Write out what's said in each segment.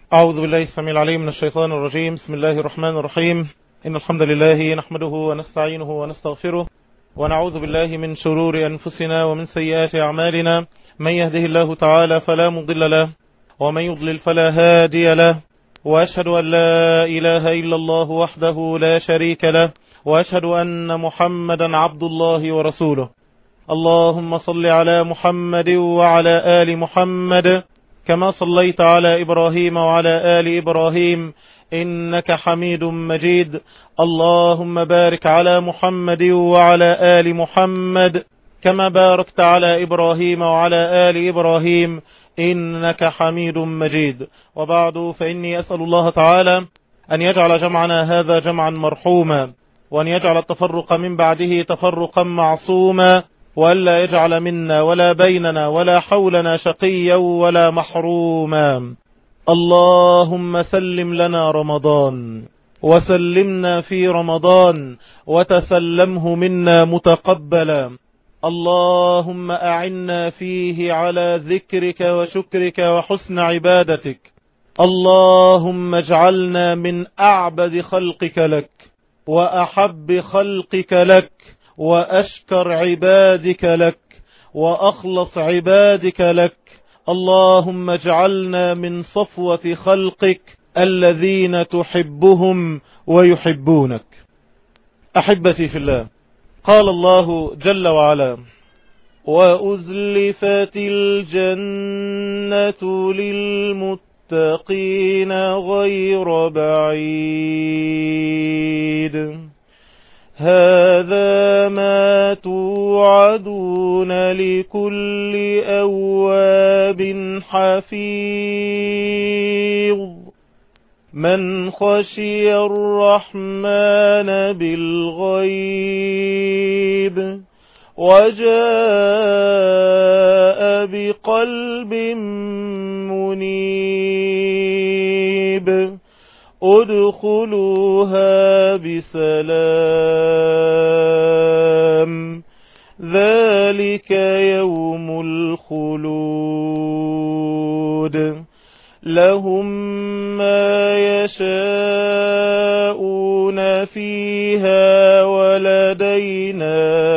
أعوذ بالله السميع العليم من الشيطان الرجيم بسم الله الرحمن الرحيم إن الحمد لله نحمده ونستعينه ونستغفره ونعوذ بالله من شرور أنفسنا ومن سيئات أعمالنا من يهده الله تعالى فلا مضل له ومن يضلل فلا هادي له وأشهد أن لا إله إلا الله وحده لا شريك له وأشهد أن محمدا عبد الله ورسوله اللهم صل على محمد وعلى آل محمد كما صليت على إبراهيم وعلى آل إبراهيم إنك حميد مجيد اللهم بارك على محمد وعلى آل محمد كما باركت على إبراهيم وعلى آل إبراهيم إنك حميد مجيد وبعد فإني أسأل الله تعالى أن يجعل جمعنا هذا جمعا مرحوما وأن يجعل التفرق من بعده تفرقا معصوما وألا يجعل منا ولا بيننا ولا حولنا شقيا ولا محروما اللهم سلم لنا رمضان وسلمنا في رمضان وتسلمه منا متقبلا اللهم أعنا فيه على ذكرك وشكرك وحسن عبادتك اللهم اجعلنا من أعبد خلقك لك وأحب خلقك لك وأشكر عبادك لك وأخلص عبادك لك اللهم اجعلنا من صفوة خلقك الذين تحبهم ويحبونك أحبتي في الله قال الله جل وعلا وأزلفت الجنة للمتقين غير بعيد هذا ما توعدون لكل أواب حفيظ من خشي الرحمن بالغيب وجاء بقلب منيب ادخلوها بسلام ذلك يوم الخلود لهم ما يشاءون فيها ولدينا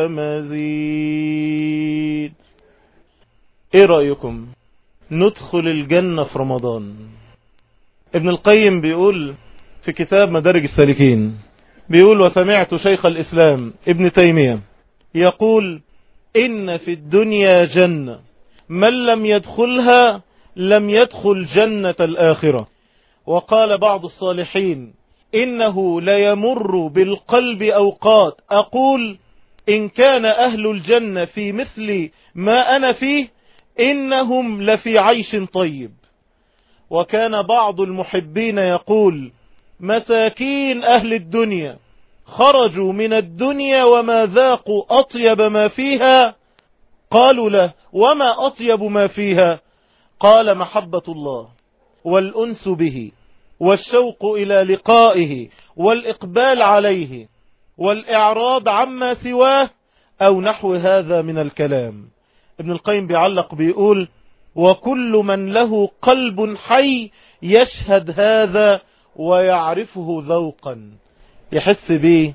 مزيد ايه رأيكم ندخل الجنة في رمضان ابن القيم بيقول في كتاب مدارج السالكين بيقول وسمعت شيخ الإسلام ابن تيمية يقول إن في الدنيا جنة من لم يدخلها لم يدخل جنة الآخرة وقال بعض الصالحين إنه ليمر بالقلب أوقات أقول إن كان أهل الجنة في مثل ما أنا فيه إنهم لفي عيش طيب وكان بعض المحبين يقول مساكين أهل الدنيا خرجوا من الدنيا وما ذاقوا أطيب ما فيها قالوا له وما أطيب ما فيها قال محبة الله والأنس به والشوق إلى لقائه والإقبال عليه والإعراض عما سواه أو نحو هذا من الكلام ابن القيم بيعلق بيقول وكل من له قلب حي يشهد هذا ويعرفه ذوقا يحس به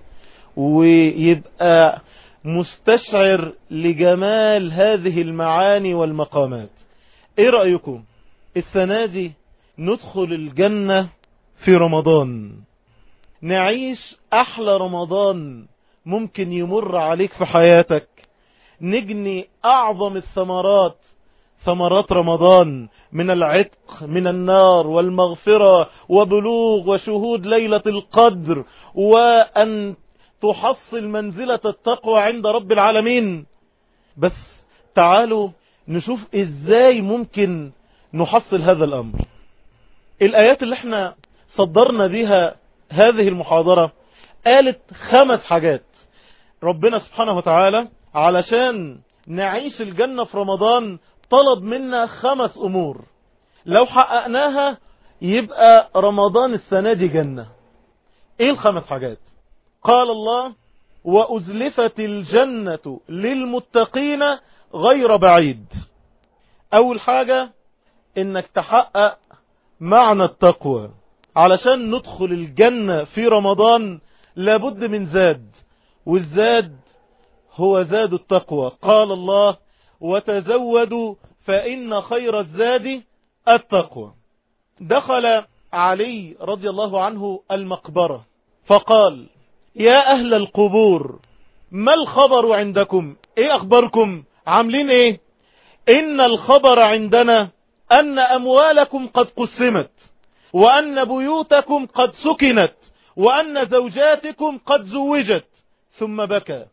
ويبقى مستشعر لجمال هذه المعاني والمقامات ايه رأيكم السنة دي ندخل الجنة في رمضان نعيش احلى رمضان ممكن يمر عليك في حياتك نجني اعظم الثمرات ثمرات رمضان من العتق من النار والمغفرة وبلوغ وشهود ليلة القدر وأن تحصل منزلة التقوى عند رب العالمين بس تعالوا نشوف ازاي ممكن نحصل هذا الأمر الآيات اللي احنا صدرنا بها هذه المحاضرة قالت خمس حاجات ربنا سبحانه وتعالى علشان نعيش الجنة في رمضان طلب منا خمس أمور لو حققناها يبقى رمضان السنة دي جنة ايه الخمس حاجات قال الله وأزلفت الجنة للمتقين غير بعيد أول حاجة إنك تحقق معنى التقوى علشان ندخل الجنة في رمضان لابد من زاد والزاد هو زاد التقوى قال الله وتزودوا فإن خير الزاد التقوى دخل علي رضي الله عنه المقبرة فقال يا أهل القبور ما الخبر عندكم ايه أخباركم عاملين ايه إن الخبر عندنا أن أموالكم قد قسمت وأن بيوتكم قد سكنت وأن زوجاتكم قد زوجت ثم بكى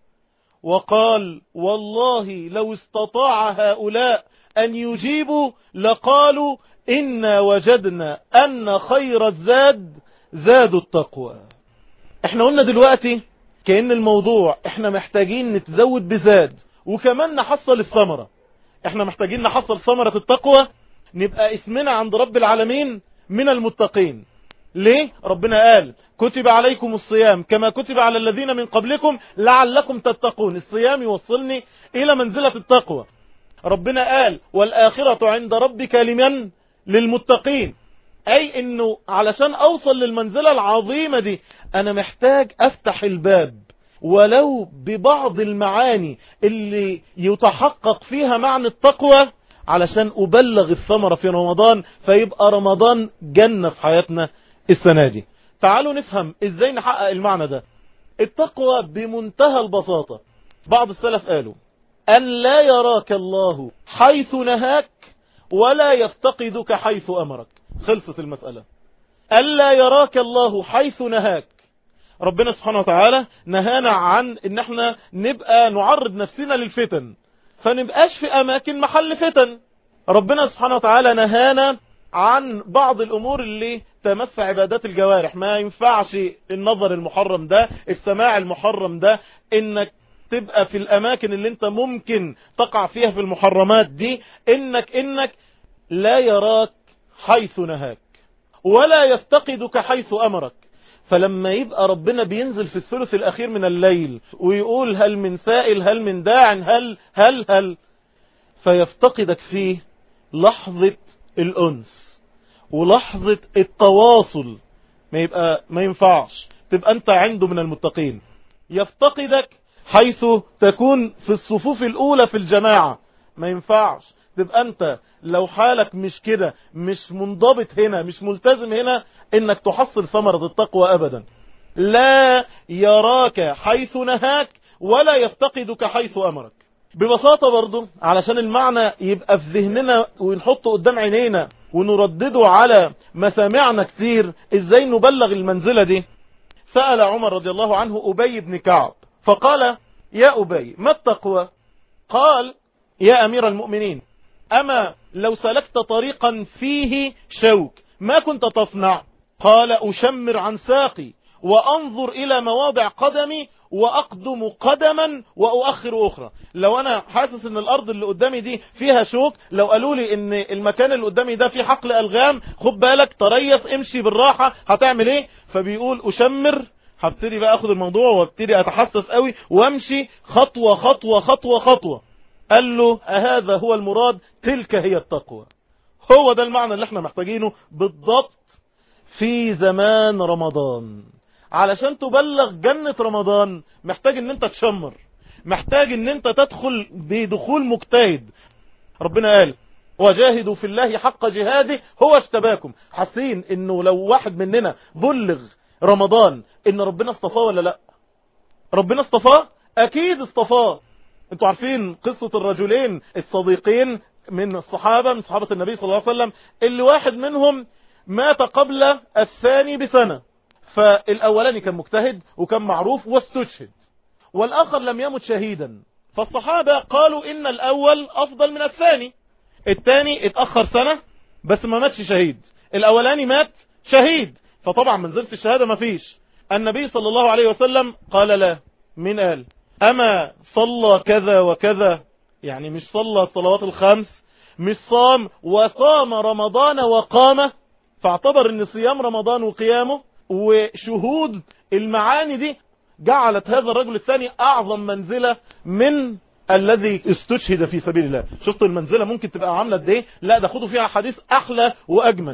وقال والله لو استطاع هؤلاء أن يجيبوا لقالوا إنا وجدنا أن خير الزاد زاد التقوى احنا قلنا دلوقتي كأن الموضوع احنا محتاجين نتزود بزاد وكمان نحصل الثمرة احنا محتاجين نحصل ثمرة التقوى نبقى اسمنا عند رب العالمين من المتقين ليه ربنا قال كتب عليكم الصيام كما كتب على الذين من قبلكم لعلكم تتقون الصيام يوصلني إلى منزلة التقوى ربنا قال والآخرة عند ربك لمن للمتقين أي أنه علشان أوصل للمنزلة العظيمة دي أنا محتاج أفتح الباب ولو ببعض المعاني اللي يتحقق فيها معنى التقوى علشان أبلغ الثمرة في رمضان فيبقى رمضان جنة في حياتنا السنة دي تعالوا نفهم ازاي نحقق المعنى ده التقوى بمنتهى البساطة بعض السلف قالوا أن لا يراك الله حيث نهاك ولا يفتقدك حيث أمرك خلصت المسألة ألا يراك الله حيث نهاك ربنا سبحانه وتعالى نهانا عن ان احنا نبقى نعرض نفسنا للفتن فنبقاش في اماكن محل فتن ربنا سبحانه وتعالى نهانا عن بعض الامور اللي تمس عبادات الجوارح ما ينفعش النظر المحرم ده السماع المحرم ده انك تبقى في الاماكن اللي انت ممكن تقع فيها في المحرمات دي انك انك لا يراك حيث نهاك ولا يفتقدك حيث امرك فلما يبقى ربنا بينزل في الثلث الأخير من الليل ويقول هل من سائل هل من داع هل هل هل فيفتقدك فيه لحظة الأنس ولحظة التواصل ما يبقى ما ينفعش تبقى أنت عنده من المتقين يفتقدك حيث تكون في الصفوف الأولى في الجماعة ما ينفعش تبقى أنت لو حالك مش كده مش منضبط هنا مش ملتزم هنا انك تحصل ثمرة التقوى ابدا لا يراك حيث نهاك ولا يفتقدك حيث امرك ببساطة برضو علشان المعنى يبقى في ذهننا ونحطه قدام عينينا ونردده على مسامعنا كتير ازاي نبلغ المنزلة دي سأل عمر رضي الله عنه أبي بن كعب فقال يا أبي ما التقوى قال يا أمير المؤمنين أما لو سلكت طريقا فيه شوك ما كنت تصنع قال أشمر عن ساقي وأنظر إلى مواضع قدمي وأقدم قدما وأؤخر أخرى لو أنا حاسس أن الأرض اللي قدامي دي فيها شوك لو قالوا لي أن المكان اللي قدامي ده فيه حقل ألغام خد بالك تريث امشي بالراحة هتعمل إيه فبيقول أشمر هبتدي بقى أخذ الموضوع وابتدي أتحسس قوي وامشي خطوة خطوة خطوة خطوة قال له أهذا هو المراد تلك هي التقوى هو ده المعنى اللي احنا محتاجينه بالضبط في زمان رمضان علشان تبلغ جنة رمضان محتاج ان انت تشمر محتاج ان انت تدخل بدخول مجتهد ربنا قال وجاهدوا في الله حق جهاده هو اشتباكم حاسين انه لو واحد مننا بلغ رمضان ان ربنا اصطفاه ولا لا ربنا اصطفاه اكيد اصطفاه انتوا عارفين قصة الرجلين الصديقين من الصحابة من صحابة النبي صلى الله عليه وسلم اللي واحد منهم مات قبل الثاني بسنة فالأولاني كان مجتهد وكان معروف واستشهد والآخر لم يمت شهيدا فالصحابة قالوا إن الأول أفضل من الثاني الثاني اتأخر سنة بس ما ماتش شهيد الأولاني مات شهيد فطبعا منزلة الشهادة ما فيش النبي صلى الله عليه وسلم قال لا من قال أما صلى كذا وكذا يعني مش صلى الصلوات الخمس مش صام وصام رمضان وقام فاعتبر ان صيام رمضان وقيامه وشهود المعاني دي جعلت هذا الرجل الثاني اعظم منزلة من الذي استشهد في سبيل الله شفت المنزلة ممكن تبقى عاملة قد ايه لا ده خدوا فيها حديث احلى واجمل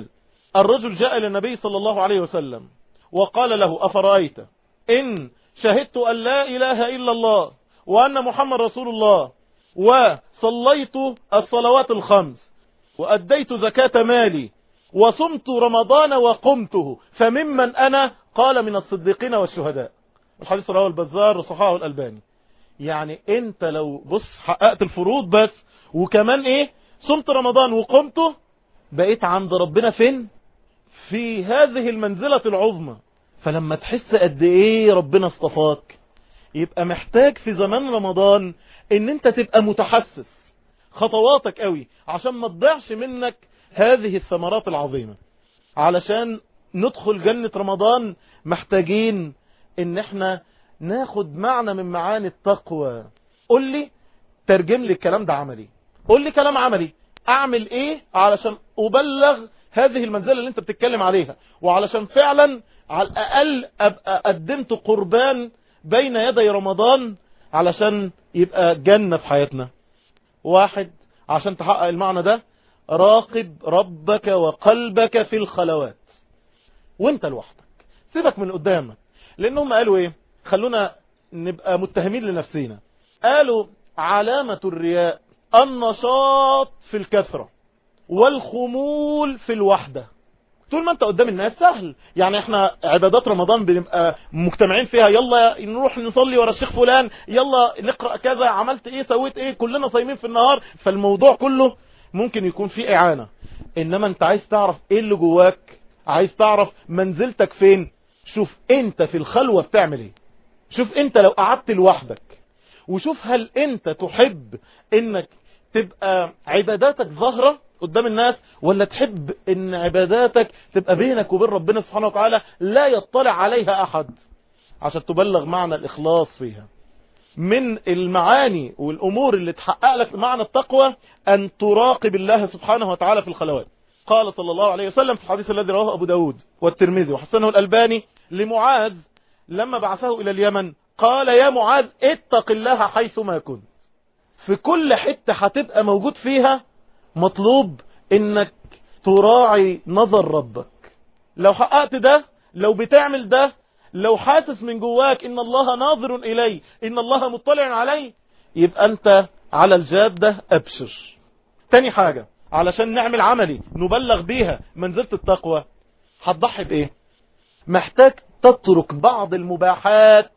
الرجل جاء إلى النبي صلى الله عليه وسلم وقال له أفرأيت إن شهدت أن لا إله إلا الله وأن محمد رسول الله وصليت الصلوات الخمس وأديت زكاة مالي وصمت رمضان وقمته فممن أنا قال من الصديقين والشهداء الحديث رواه البزار وصححه الألباني يعني انت لو بص حققت الفروض بس وكمان ايه صمت رمضان وقمته بقيت عند ربنا فين في هذه المنزلة العظمى فلما تحس قد ايه ربنا اصطفاك يبقى محتاج في زمان رمضان ان انت تبقى متحسس خطواتك قوي عشان ما تضيعش منك هذه الثمرات العظيمة علشان ندخل جنة رمضان محتاجين ان احنا ناخد معنى من معاني التقوى قول لي ترجم لي الكلام ده عملي قول لي كلام عملي اعمل ايه علشان ابلغ هذه المنزلة اللي انت بتتكلم عليها وعلشان فعلا على الاقل ابقى قدمت قربان بين يدي رمضان علشان يبقى جنة في حياتنا واحد عشان تحقق المعنى ده راقب ربك وقلبك في الخلوات وانت لوحدك سيبك من قدامك لانهم قالوا ايه خلونا نبقى متهمين لنفسينا قالوا علامة الرياء النشاط في الكثرة والخمول في الوحدة طول ما انت قدام الناس سهل يعني احنا عبادات رمضان بنبقى مجتمعين فيها يلا نروح نصلي ورا الشيخ فلان يلا نقرأ كذا عملت ايه سويت ايه كلنا صايمين في النهار فالموضوع كله ممكن يكون فيه اعانة انما انت عايز تعرف ايه اللي جواك عايز تعرف منزلتك فين شوف انت في الخلوة بتعمل ايه شوف انت لو قعدت لوحدك وشوف هل انت تحب انك تبقى عباداتك ظاهرة قدام الناس ولا تحب ان عباداتك تبقى بينك وبين ربنا سبحانه وتعالى لا يطلع عليها احد عشان تبلغ معنى الاخلاص فيها من المعاني والامور اللي تحقق لك معنى التقوى ان تراقب الله سبحانه وتعالى في الخلوات قال صلى الله عليه وسلم في الحديث الذي رواه ابو داود والترمذي وحسنه الالباني لمعاذ لما بعثه الى اليمن قال يا معاذ اتق الله حيثما كنت في كل حتة هتبقى موجود فيها مطلوب انك تراعي نظر ربك لو حققت ده لو بتعمل ده لو حاسس من جواك ان الله ناظر الي ان الله مطلع علي يبقى انت على الجادة ابشر تاني حاجة علشان نعمل عملي نبلغ بيها منزلة التقوى هتضحي بايه محتاج تترك بعض المباحات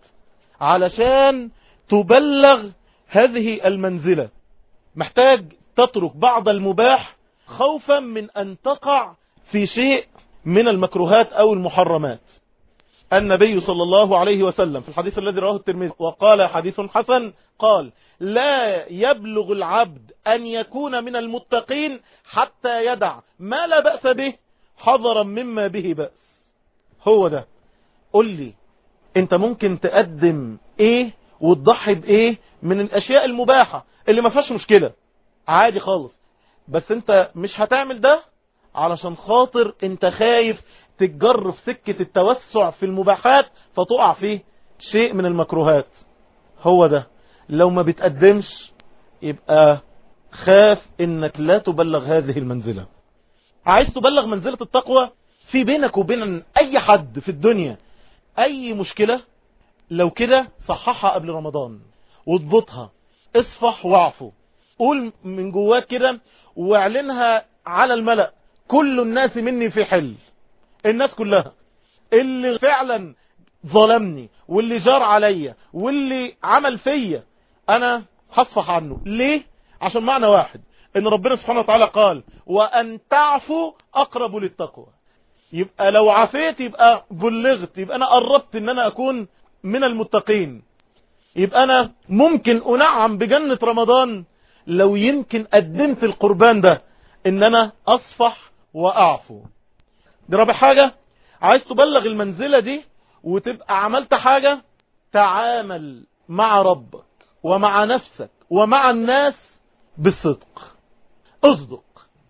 علشان تبلغ هذه المنزلة محتاج تترك بعض المباح خوفا من أن تقع في شيء من المكروهات أو المحرمات النبي صلى الله عليه وسلم في الحديث الذي رواه الترمذي وقال حديث حسن قال لا يبلغ العبد أن يكون من المتقين حتى يدع ما لا بأس به حذرا مما به بأس هو ده قل لي انت ممكن تقدم ايه وتضحي بايه من الاشياء المباحة اللي ما فيهاش مشكلة عادي خالص بس انت مش هتعمل ده علشان خاطر انت خايف تتجر في سكة التوسع في المباحات فتقع فيه شيء من المكروهات هو ده لو ما بتقدمش يبقى خاف انك لا تبلغ هذه المنزلة عايز تبلغ منزلة التقوى في بينك وبين اي حد في الدنيا اي مشكلة لو كده صححها قبل رمضان واضبطها اصفح واعفو قول من جواك كده واعلنها على الملأ كل الناس مني في حل الناس كلها اللي فعلا ظلمني واللي جار عليا واللي عمل فيا انا هصفح عنه ليه عشان معنى واحد ان ربنا سبحانه وتعالى قال وان تعفو اقرب للتقوى يبقى لو عفيت يبقى بلغت يبقى انا قربت ان انا اكون من المتقين يبقى انا ممكن انعم بجنة رمضان لو يمكن قدمت القربان ده ان انا اصفح واعفو دي رابع حاجة عايز تبلغ المنزلة دي وتبقى عملت حاجة تعامل مع ربك ومع نفسك ومع الناس بالصدق اصدق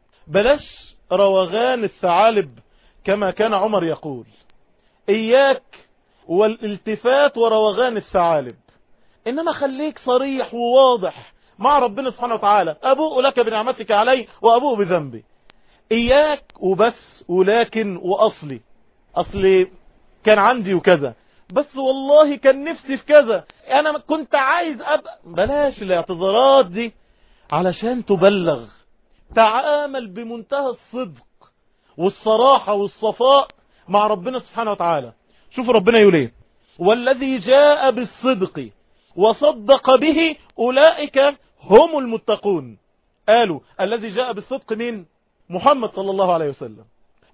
بلاش روغان الثعالب كما كان عمر يقول إياك والالتفات وروغان الثعالب إنما خليك صريح وواضح مع ربنا سبحانه وتعالى أبوء لك بنعمتك علي وأبوء بذنبي إياك وبس ولكن وأصلي أصلي كان عندي وكذا بس والله كان نفسي في كذا أنا كنت عايز أبقى بلاش الاعتذارات دي علشان تبلغ تعامل بمنتهى الصدق والصراحة والصفاء مع ربنا سبحانه وتعالى شوف ربنا يقول ايه والذي جاء بالصدق وصدق به أولئك هم المتقون قالوا الذي جاء بالصدق من محمد صلى الله عليه وسلم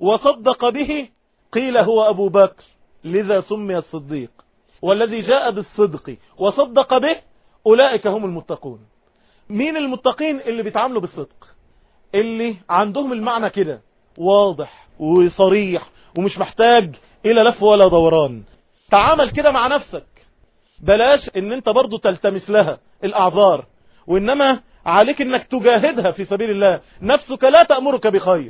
وصدق به قيل هو أبو بكر لذا سمي الصديق والذي جاء بالصدق وصدق به أولئك هم المتقون مين المتقين اللي بيتعاملوا بالصدق اللي عندهم المعنى كده واضح وصريح ومش محتاج إلى لف ولا دوران تعامل كده مع نفسك بلاش ان انت برضو تلتمس لها الاعذار وانما عليك انك تجاهدها في سبيل الله نفسك لا تأمرك بخير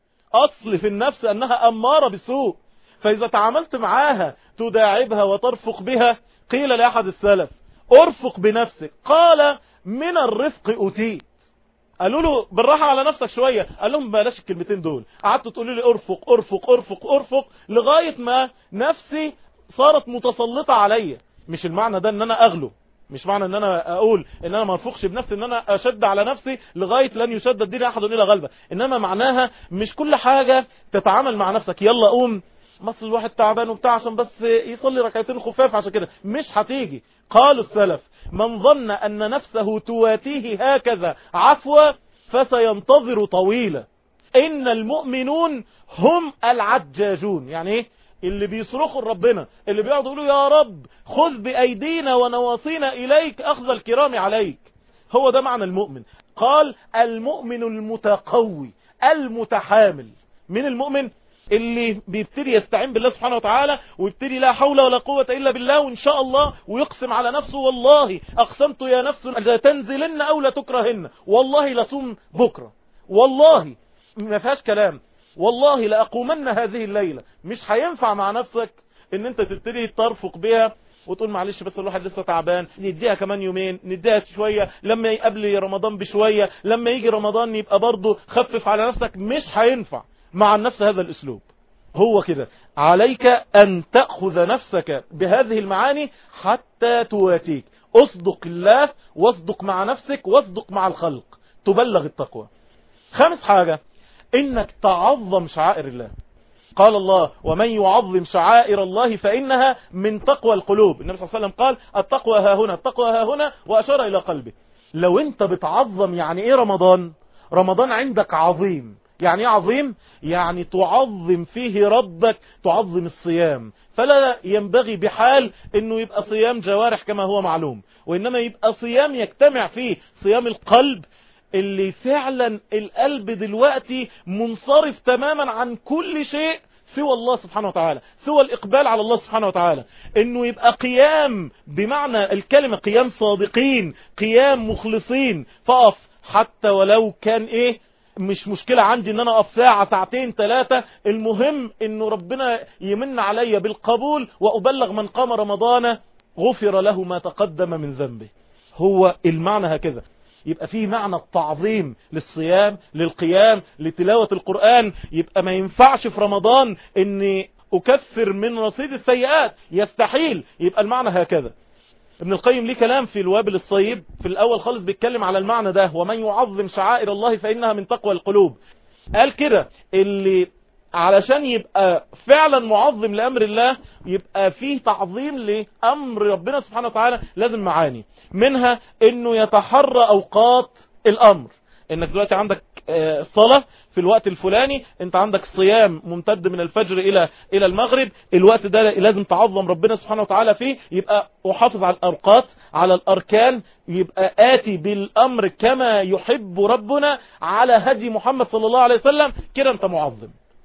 اصل في النفس انها امارة بالسوء فاذا تعاملت معاها تداعبها وترفق بها قيل لأحد السلف ارفق بنفسك قال من الرفق أتيت قالوا له بالراحة على نفسك شوية قال لهم بلاش الكلمتين دول قعدت تقولوا لي ارفق ارفق ارفق ارفق لغاية ما نفسي صارت متسلطة عليا مش المعنى ده ان انا اغلو مش معنى ان انا اقول ان انا ما ارفقش بنفسي ان انا اشد على نفسي لغاية لن يشد الدين احد الى غلبة انما معناها مش كل حاجة تتعامل مع نفسك يلا قوم مصر الواحد تعبان وبتاع عشان بس يصلي ركعتين خفاف عشان كده مش هتيجي قالوا السلف من ظن ان نفسه تواتيه هكذا عفوا فسينتظر طويلا ان المؤمنون هم العجاجون يعني ايه اللي بيصرخوا لربنا اللي بيقعدوا يقولوا يا رب خذ بأيدينا ونواصينا إليك أخذ الكرام عليك هو ده معنى المؤمن قال المؤمن المتقوي المتحامل من المؤمن اللي بيبتدي يستعين بالله سبحانه وتعالى ويبتدي لا حول ولا قوة إلا بالله وإن شاء الله ويقسم على نفسه والله أقسمت يا نفس لا تنزلن أو لا تكرهن والله لصوم بكرة والله ما فيهاش كلام والله لأقومن هذه الليلة مش هينفع مع نفسك ان انت تبتدي ترفق بها وتقول معلش بس الواحد لسه تعبان نديها كمان يومين نديها شوية لما قبل رمضان بشوية لما يجي رمضان يبقى برضه خفف على نفسك مش هينفع مع النفس هذا الاسلوب هو كده عليك ان تأخذ نفسك بهذه المعاني حتى تواتيك اصدق الله واصدق مع نفسك واصدق مع الخلق تبلغ التقوى خامس حاجة انك تعظم شعائر الله قال الله ومن يعظم شعائر الله فإنها من تقوى القلوب النبي صلى الله عليه وسلم قال التقوى ها هنا التقوى ها هنا وأشار إلى قلبه لو انت بتعظم يعني ايه رمضان رمضان عندك عظيم يعني ايه عظيم يعني تعظم فيه ربك تعظم الصيام فلا ينبغي بحال انه يبقى صيام جوارح كما هو معلوم وانما يبقى صيام يجتمع فيه صيام القلب اللي فعلا القلب دلوقتي منصرف تماما عن كل شيء سوى الله سبحانه وتعالى سوى الإقبال على الله سبحانه وتعالى إنه يبقى قيام بمعنى الكلمة قيام صادقين قيام مخلصين فقف حتى ولو كان إيه مش مشكلة عندي ان انا اقف ساعة ساعتين ثلاثة المهم انه ربنا يمن علي بالقبول وابلغ من قام رمضان غفر له ما تقدم من ذنبه هو المعنى هكذا يبقى فيه معنى التعظيم للصيام للقيام لتلاوة القرآن يبقى ما ينفعش في رمضان اني اكثر من رصيد السيئات يستحيل يبقى المعنى هكذا ابن القيم ليه كلام في الوابل الصيب في الاول خالص بيتكلم على المعنى ده ومن يعظم شعائر الله فانها من تقوى القلوب قال كده اللي علشان يبقى فعلا معظم لأمر الله يبقى فيه تعظيم لأمر ربنا سبحانه وتعالى لازم معاني منها انه يتحرى اوقات الامر انك دلوقتي عندك صلاة في الوقت الفلاني انت عندك صيام ممتد من الفجر الى الى المغرب الوقت ده لازم تعظم ربنا سبحانه وتعالى فيه يبقى احافظ على الاوقات على الاركان يبقى اتي بالامر كما يحب ربنا على هدي محمد صلى الله عليه وسلم كده انت معظم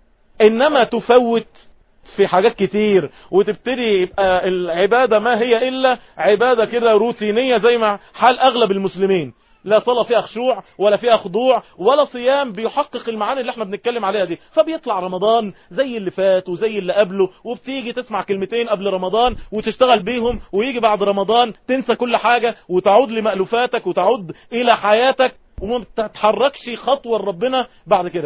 انما تفوت في حاجات كتير وتبتدي يبقى العبادة ما هي إلا عبادة كده روتينية زي ما حال أغلب المسلمين لا صلاة فيها خشوع ولا فيها خضوع ولا صيام بيحقق المعاني اللي احنا بنتكلم عليها دي فبيطلع رمضان زي اللي فات وزي اللي قبله وبتيجي تسمع كلمتين قبل رمضان وتشتغل بيهم ويجي بعد رمضان تنسى كل حاجة وتعود لمألوفاتك وتعود إلى حياتك وما بتتحركش خطوة لربنا بعد كده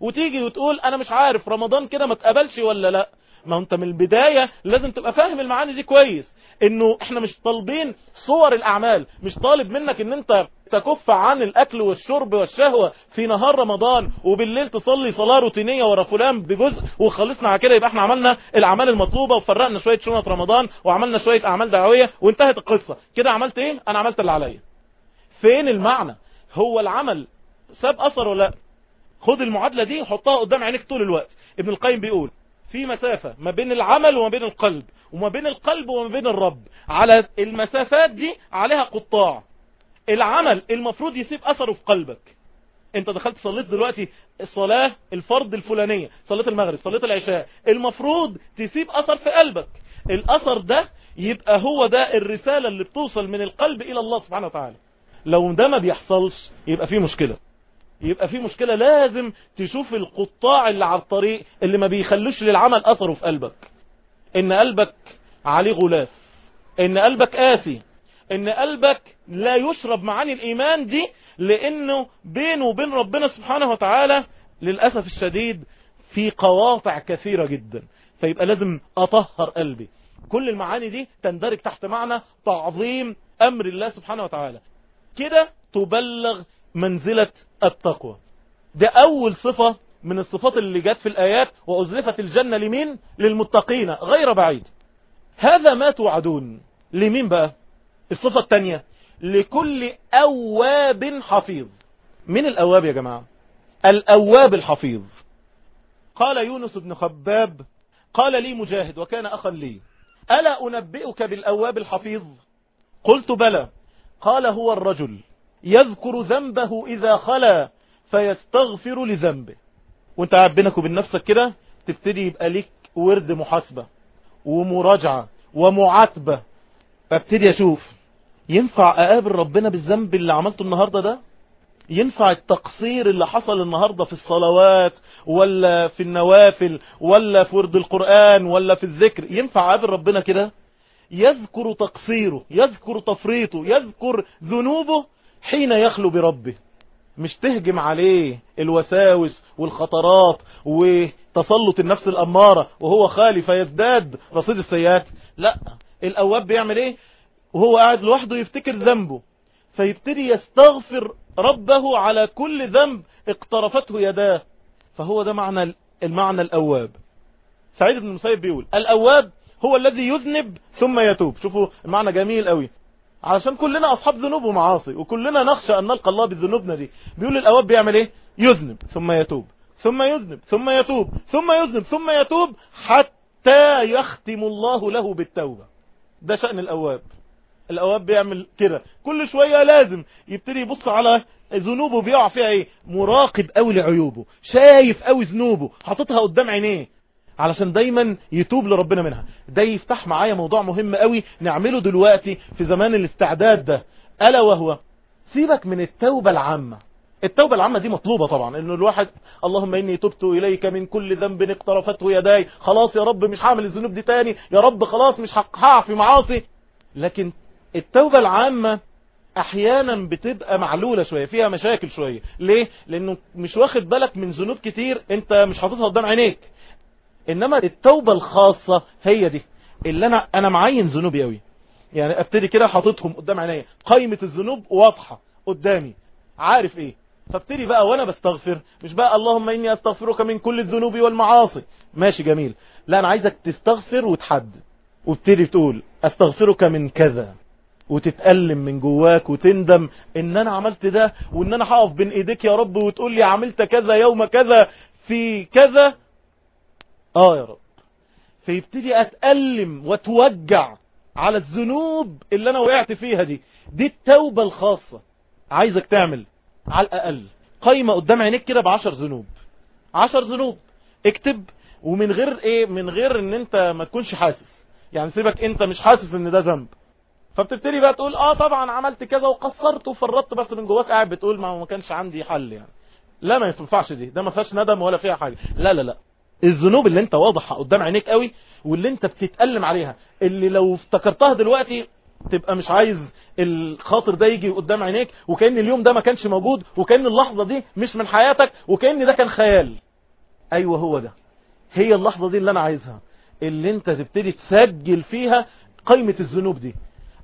وتيجي وتقول انا مش عارف رمضان كده ما اتقبلش ولا لا ما انت من البداية لازم تبقى فاهم المعاني دي كويس انه احنا مش طالبين صور الاعمال مش طالب منك ان انت تكف عن الاكل والشرب والشهوة في نهار رمضان وبالليل تصلي صلاة روتينية ورا فلان بجزء وخلصنا على كده يبقى احنا عملنا الاعمال المطلوبة وفرقنا شوية شنط رمضان وعملنا شوية اعمال دعوية وانتهت القصة كده عملت ايه انا عملت اللي عليا فين المعنى هو العمل ساب اثر ولا لا خد المعادلة دي حطها قدام عينيك طول الوقت ابن القيم بيقول في مسافة ما بين العمل وما بين القلب وما بين القلب وما بين الرب على المسافات دي عليها قطاع العمل المفروض يسيب أثره في قلبك انت دخلت صليت دلوقتي الصلاة الفرض الفلانية صليت المغرب صليت العشاء المفروض تسيب أثر في قلبك الأثر ده يبقى هو ده الرسالة اللي بتوصل من القلب إلى الله سبحانه وتعالى لو ده ما بيحصلش يبقى فيه مشكلة يبقى في مشكلة لازم تشوف القطاع اللي على الطريق اللي ما بيخلوش للعمل أثره في قلبك إن قلبك عليه غلاف إن قلبك قاسي إن قلبك لا يشرب معاني الإيمان دي لأنه بينه وبين ربنا سبحانه وتعالى للأسف الشديد في قواطع كثيرة جدا فيبقى لازم أطهر قلبي كل المعاني دي تندرج تحت معنى تعظيم أمر الله سبحانه وتعالى كده تبلغ منزلة التقوى ده أول صفة من الصفات اللي جت في الآيات وأزلفت الجنة لمين؟ للمتقين غير بعيد هذا ما توعدون لمين بقى؟ الصفة الثانية لكل أواب حفيظ من الأواب يا جماعة؟ الأواب الحفيظ قال يونس بن خباب قال لي مجاهد وكان أخا لي ألا أنبئك بالأواب الحفيظ قلت بلى قال هو الرجل يذكر ذنبه إذا خلا فيستغفر لذنبه وانت قاعد بينك وبين نفسك كده تبتدي يبقى ليك ورد محاسبة ومراجعة ومعاتبة فابتدي اشوف ينفع اقابل ربنا بالذنب اللي عملته النهاردة ده ينفع التقصير اللي حصل النهاردة في الصلوات ولا في النوافل ولا في ورد القرآن ولا في الذكر ينفع اقابل ربنا كده يذكر تقصيره يذكر تفريطه يذكر ذنوبه حين يخلو بربه مش تهجم عليه الوساوس والخطرات وتسلط النفس الأمارة وهو خالي فيزداد رصيد السيئات لا الأواب بيعمل ايه وهو قاعد لوحده يفتكر ذنبه فيبتدي يستغفر ربه على كل ذنب اقترفته يداه فهو ده معنى المعنى الأواب سعيد بن المسيب بيقول الأواب هو الذي يذنب ثم يتوب شوفوا المعنى جميل قوي علشان كلنا أصحاب ذنوب ومعاصي وكلنا نخشى أن نلقى الله بذنوبنا دي بيقول الأواب بيعمل إيه يذنب ثم يتوب ثم يذنب ثم يتوب ثم يذنب ثم يتوب حتى يختم الله له بالتوبة ده شأن الأواب الأواب بيعمل كده كل شوية لازم يبتدي يبص على ذنوبه بيقع فيها ايه مراقب قوي لعيوبه شايف قوي ذنوبه حاططها قدام عينيه علشان دايما يتوب لربنا منها ده يفتح معايا موضوع مهم قوي نعمله دلوقتي في زمان الاستعداد ده ألا وهو سيبك من التوبة العامة التوبة العامة دي مطلوبة طبعا انه الواحد اللهم اني تبت اليك من كل ذنب اقترفته يداي خلاص يا رب مش هعمل الذنوب دي تاني يا رب خلاص مش هقع في معاصي لكن التوبة العامة احيانا بتبقى معلولة شوية فيها مشاكل شوية ليه لانه مش واخد بالك من ذنوب كتير انت مش حاططها قدام عينيك انما التوبة الخاصة هي دي اللي انا انا معين ذنوبي قوي يعني ابتدي كده حاططهم قدام عينيا قائمة الذنوب واضحة قدامي عارف ايه فابتدي بقى وانا بستغفر مش بقى اللهم اني استغفرك من كل الذنوب والمعاصي ماشي جميل لا انا عايزك تستغفر وتحدد وابتدي تقول استغفرك من كذا وتتألم من جواك وتندم ان انا عملت ده وان انا هقف بين ايديك يا رب وتقول لي عملت كذا يوم كذا في كذا اه يا رب فيبتدي اتألم واتوجع على الذنوب اللي انا وقعت فيها دي دي التوبة الخاصة عايزك تعمل على الاقل قايمة قدام عينيك كده بعشر ذنوب عشر ذنوب اكتب ومن غير ايه من غير ان انت ما تكونش حاسس يعني سيبك انت مش حاسس ان ده ذنب فبتبتدي بقى تقول اه طبعا عملت كذا وقصرت وفرطت بس من جواك قاعد بتقول ما ما كانش عندي حل يعني لا ما ينفعش دي ده ما فيهاش ندم ولا فيها حاجة لا لا لا الذنوب اللي انت واضحة قدام عينيك قوي واللي انت بتتألم عليها اللي لو افتكرتها دلوقتي تبقى مش عايز الخاطر ده يجي قدام عينيك وكأن اليوم ده ما كانش موجود وكأن اللحظة دي مش من حياتك وكأن ده كان خيال ايوه هو ده هي اللحظة دي اللي انا عايزها اللي انت تبتدي تسجل فيها قيمة الذنوب دي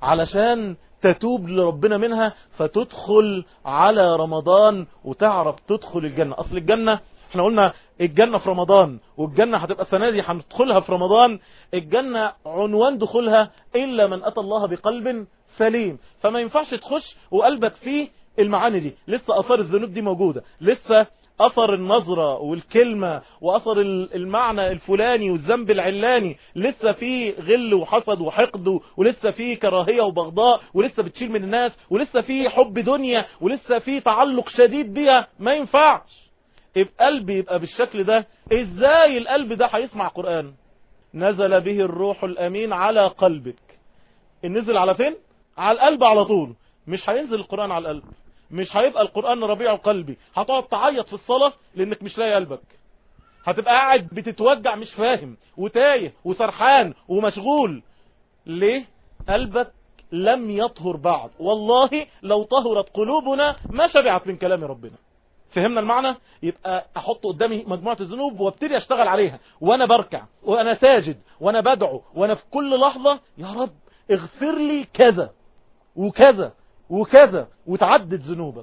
علشان تتوب لربنا منها فتدخل على رمضان وتعرف تدخل الجنة اصل الجنة احنا قلنا الجنة في رمضان والجنة هتبقى السنة دي هندخلها في رمضان الجنة عنوان دخولها إلا من أتى الله بقلب سليم فما ينفعش تخش وقلبك فيه المعاني دي لسه أثار الذنوب دي موجودة لسه أثر النظرة والكلمة وأثر المعنى الفلاني والذنب العلاني لسه فيه غل وحسد وحقد ولسه فيه كراهية وبغضاء ولسه بتشيل من الناس ولسه فيه حب دنيا ولسه فيه تعلق شديد بيها ما ينفعش يبقى قلبي يبقى بالشكل ده ازاي القلب ده هيسمع قرآن نزل به الروح الامين على قلبك نزل على فين على القلب على طول مش هينزل القرآن على القلب مش هيبقى القرآن ربيع قلبي هتقعد تعيط في الصلاة لانك مش لاقي قلبك هتبقى قاعد بتتوجع مش فاهم وتايه وسرحان ومشغول ليه قلبك لم يطهر بعد والله لو طهرت قلوبنا ما شبعت من كلام ربنا فهمنا المعنى يبقى احط قدامي مجموعة الذنوب وابتدي اشتغل عليها وانا بركع وانا ساجد وانا بدعو وانا في كل لحظة يا رب اغفر لي كذا وكذا وكذا وتعدد ذنوبك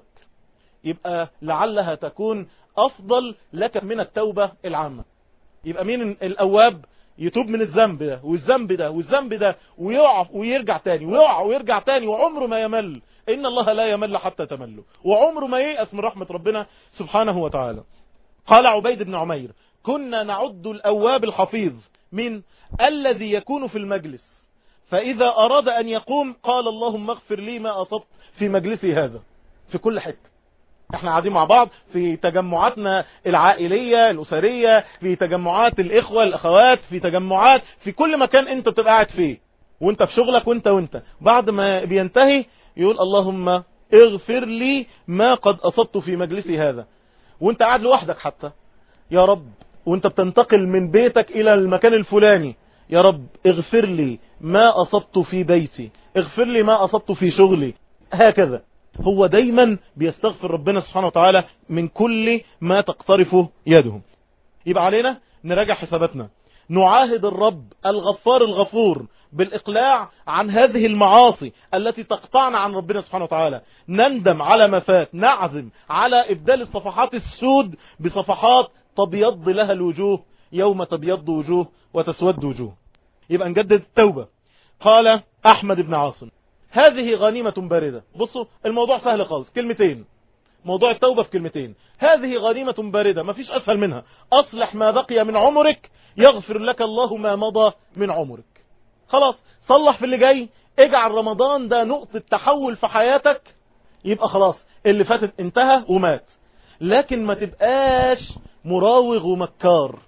يبقى لعلها تكون افضل لك من التوبة العامة يبقى مين الاواب يتوب من الذنب ده والذنب ده والذنب ده ويقع ويرجع تاني ويقع ويرجع تاني وعمره ما يمل إن الله لا يمل حتى تمله وعمره ما ييأس من رحمة ربنا سبحانه وتعالى قال عبيد بن عمير كنا نعد الأواب الحفيظ من الذي يكون في المجلس فإذا أراد أن يقوم قال اللهم اغفر لي ما أصبت في مجلسي هذا في كل حتة احنا قاعدين مع بعض في تجمعاتنا العائلية الأسرية في تجمعات الإخوة الأخوات في تجمعات في كل مكان انت بتبقى قاعد فيه وانت في شغلك وانت وانت بعد ما بينتهي يقول اللهم اغفر لي ما قد أصبت في مجلسي هذا وانت قاعد لوحدك حتى يا رب وانت بتنتقل من بيتك إلى المكان الفلاني يا رب اغفر لي ما أصبت في بيتي اغفر لي ما أصبت في شغلي هكذا هو دايما بيستغفر ربنا سبحانه وتعالى من كل ما تقترفه يده يبقى علينا نراجع حساباتنا نعاهد الرب الغفار الغفور بالإقلاع عن هذه المعاصي التي تقطعنا عن ربنا سبحانه وتعالى نندم على ما فات نعزم على إبدال الصفحات السود بصفحات تبيض لها الوجوه يوم تبيض وجوه وتسود وجوه يبقى نجدد التوبة قال أحمد بن عاصم هذه غنيمة باردة بصوا الموضوع سهل خالص كلمتين موضوع التوبة في كلمتين هذه غنيمة باردة ما فيش أسهل منها أصلح ما بقي من عمرك يغفر لك الله ما مضى من عمرك خلاص صلح في اللي جاي اجعل رمضان ده نقطة تحول في حياتك يبقى خلاص اللي فاتت انتهى ومات لكن ما تبقاش مراوغ ومكار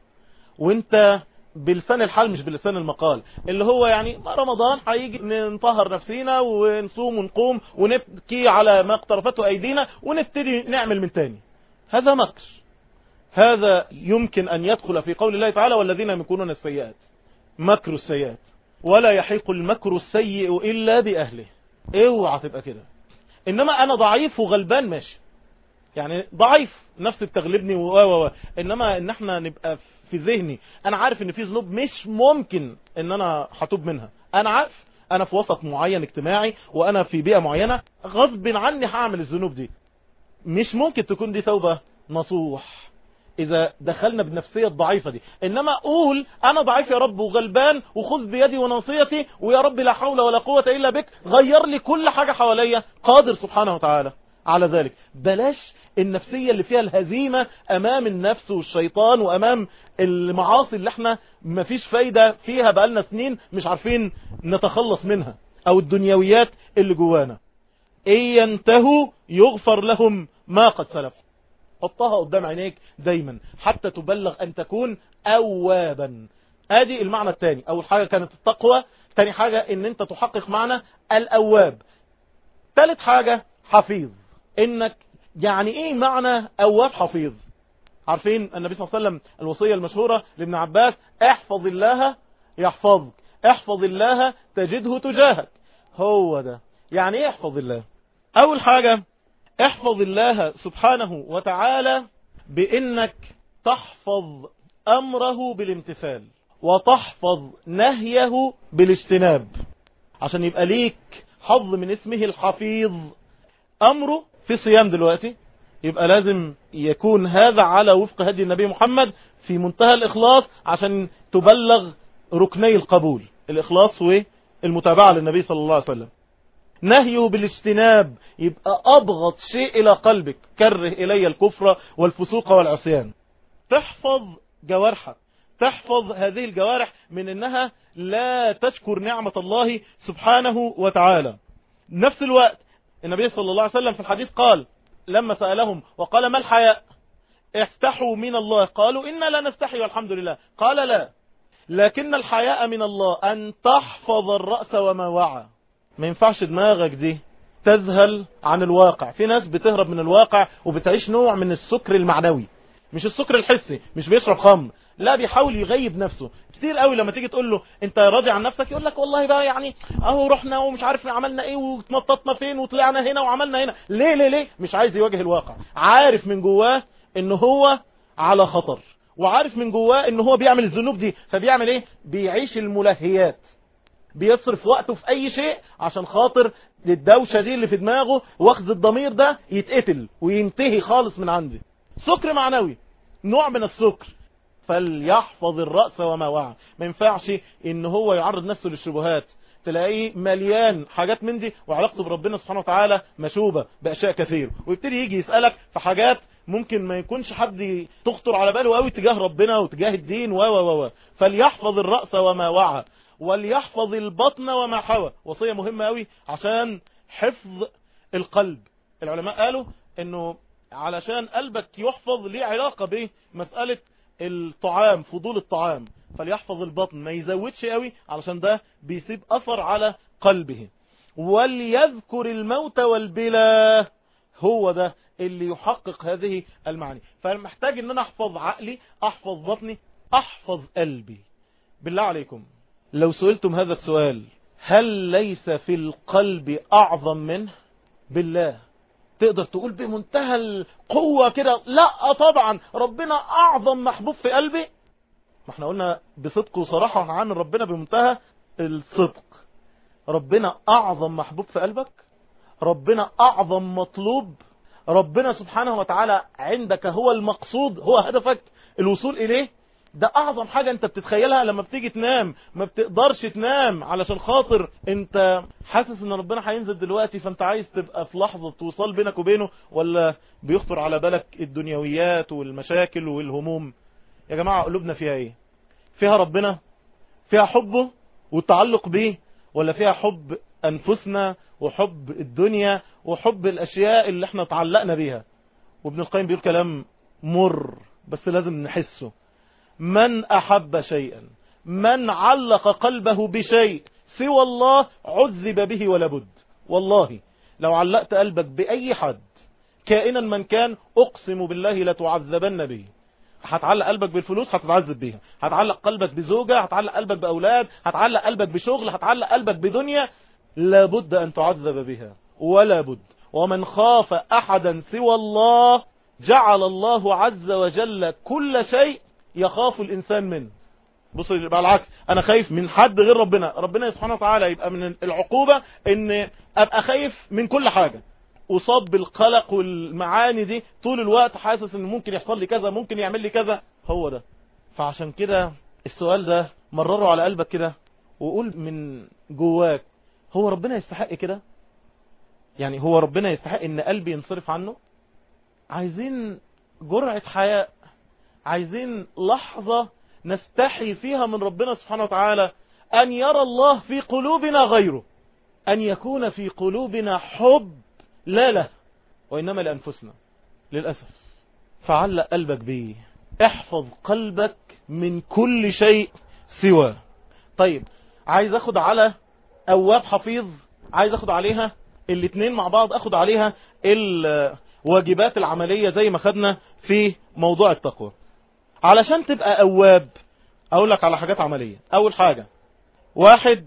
وانت بلسان الحال مش بلسان المقال اللي هو يعني رمضان هيجي ننطهر نفسينا ونصوم ونقوم ونبكي على ما اقترفته ايدينا ونبتدي نعمل من تاني هذا مكر هذا يمكن ان يدخل في قول الله تعالى والذين يمكنون السيئات مكر السيئات ولا يحيق المكر السيء الا باهله اوعى تبقى كده انما انا ضعيف وغلبان ماشي يعني ضعيف نفسي بتغلبني و و انما ان احنا نبقى في ذهني انا عارف ان في ذنوب مش ممكن ان انا هتوب منها انا عارف انا في وسط معين اجتماعي وانا في بيئة معينة غصب عني هعمل الذنوب دي مش ممكن تكون دي توبة نصوح اذا دخلنا بالنفسية الضعيفة دي انما اقول انا ضعيف يا رب وغلبان وخذ بيدي وناصيتي ويا رب لا حول ولا قوة الا بك غير لي كل حاجة حواليا قادر سبحانه وتعالى على ذلك بلاش النفسية اللي فيها الهزيمة امام النفس والشيطان وامام المعاصي اللي احنا مفيش فايدة فيها بقالنا سنين مش عارفين نتخلص منها او الدنيويات اللي جوانا ان ينتهوا يغفر لهم ما قد سلف حطها قدام عينيك دايما حتى تبلغ ان تكون اوابا ادي المعنى الثاني اول حاجة كانت التقوى ثاني حاجة ان انت تحقق معنى الاواب ثالث حاجة حفيظ انك يعني ايه معنى اواب حفيظ عارفين النبي صلى الله عليه وسلم الوصية المشهورة لابن عباس احفظ الله يحفظك احفظ الله تجده تجاهك هو ده يعني ايه احفظ الله اول حاجة احفظ الله سبحانه وتعالى بانك تحفظ أمره بالامتثال وتحفظ نهيه بالاجتناب عشان يبقى ليك حظ من اسمه الحفيظ أمره في صيام دلوقتي يبقى لازم يكون هذا على وفق هدي النبي محمد في منتهى الإخلاص عشان تبلغ ركني القبول الإخلاص والمتابعة للنبي صلى الله عليه وسلم نهيه بالاجتناب يبقى أبغض شيء إلى قلبك كره إلي الكفر والفسوق والعصيان تحفظ جوارحك تحفظ هذه الجوارح من أنها لا تشكر نعمة الله سبحانه وتعالى نفس الوقت النبي صلى الله عليه وسلم في الحديث قال لما سألهم وقال ما الحياء افتحوا من الله قالوا إنا لا نستحي والحمد لله قال لا لكن الحياء من الله أن تحفظ الرأس وما وعى ما ينفعش دماغك دي تذهل عن الواقع في ناس بتهرب من الواقع وبتعيش نوع من السكر المعنوي مش السكر الحسي مش بيشرب خمر لا بيحاول يغيب نفسه كتير قوي لما تيجي تقول له انت راضي عن نفسك يقول لك والله بقى يعني اهو رحنا ومش عارف عملنا ايه وتنططنا فين وطلعنا هنا وعملنا هنا ليه ليه ليه مش عايز يواجه الواقع عارف من جواه ان هو على خطر وعارف من جواه ان هو بيعمل الذنوب دي فبيعمل ايه بيعيش الملهيات بيصرف وقته في اي شيء عشان خاطر الدوشة دي اللي في دماغه واخذ الضمير ده يتقتل وينتهي خالص من عندي سكر معنوي نوع من السكر فليحفظ الرأس وما وعى ما ينفعش ان هو يعرض نفسه للشبهات تلاقيه مليان حاجات من دي وعلاقته بربنا سبحانه وتعالى مشوبة بأشياء كثير ويبتدي يجي يسألك في حاجات ممكن ما يكونش حد تخطر على باله قوي تجاه ربنا وتجاه الدين و و و فليحفظ الرأس وما وعى وليحفظ البطن وما حوى وصية مهمة قوي عشان حفظ القلب العلماء قالوا انه علشان قلبك يحفظ ليه علاقة بمسألة الطعام فضول الطعام فليحفظ البطن ما يزودش قوي علشان ده بيسيب أثر على قلبه وليذكر الموت والبلا هو ده اللي يحقق هذه المعاني فمحتاج ان انا احفظ عقلي احفظ بطني احفظ قلبي بالله عليكم لو سئلتم هذا السؤال هل ليس في القلب اعظم منه بالله تقدر تقول بمنتهى القوة كده لا طبعا ربنا أعظم محبوب في قلبي ما احنا قلنا بصدق وصراحة عن ربنا بمنتهى الصدق ربنا أعظم محبوب في قلبك ربنا أعظم مطلوب ربنا سبحانه وتعالى عندك هو المقصود هو هدفك الوصول إليه ده اعظم حاجة انت بتتخيلها لما بتيجي تنام ما بتقدرش تنام علشان خاطر انت حاسس ان ربنا هينزل دلوقتي فانت عايز تبقى في لحظة توصل بينك وبينه ولا بيخطر على بالك الدنيويات والمشاكل والهموم يا جماعة قلوبنا فيها ايه فيها ربنا فيها حبه والتعلق بيه ولا فيها حب انفسنا وحب الدنيا وحب الاشياء اللي احنا تعلقنا بيها وابن القيم بيقول كلام مر بس لازم نحسه من أحب شيئا من علق قلبه بشيء سوى الله عذب به ولا بد والله لو علقت قلبك بأي حد كائنا من كان أقسم بالله لتعذبن به هتعلق قلبك بالفلوس هتتعذب بيها هتعلق قلبك بزوجة هتعلق قلبك بأولاد هتعلق قلبك بشغل هتعلق قلبك بدنيا لابد أن تعذب بها ولا بد ومن خاف أحدا سوى الله جعل الله عز وجل كل شيء يخاف الإنسان منه بص يبقى العكس أنا خايف من حد غير ربنا ربنا سبحانه وتعالى يبقى من العقوبة إن أبقى خايف من كل حاجة أصاب بالقلق والمعاني دي طول الوقت حاسس إن ممكن يحصل لي كذا ممكن يعمل لي كذا هو ده فعشان كده السؤال ده مرره على قلبك كده وقول من جواك هو ربنا يستحق كده يعني هو ربنا يستحق ان قلبي ينصرف عنه عايزين جرعة حياء عايزين لحظة نستحي فيها من ربنا سبحانه وتعالى أن يرى الله في قلوبنا غيره أن يكون في قلوبنا حب لا له وإنما لأنفسنا للأسف فعلق قلبك بيه احفظ قلبك من كل شيء سوى طيب عايز اخد على أواب حفيظ عايز اخد عليها الاتنين مع بعض اخد عليها الواجبات العملية زي ما خدنا في موضوع التقوى علشان تبقى أواب أقول لك على حاجات عملية أول حاجة واحد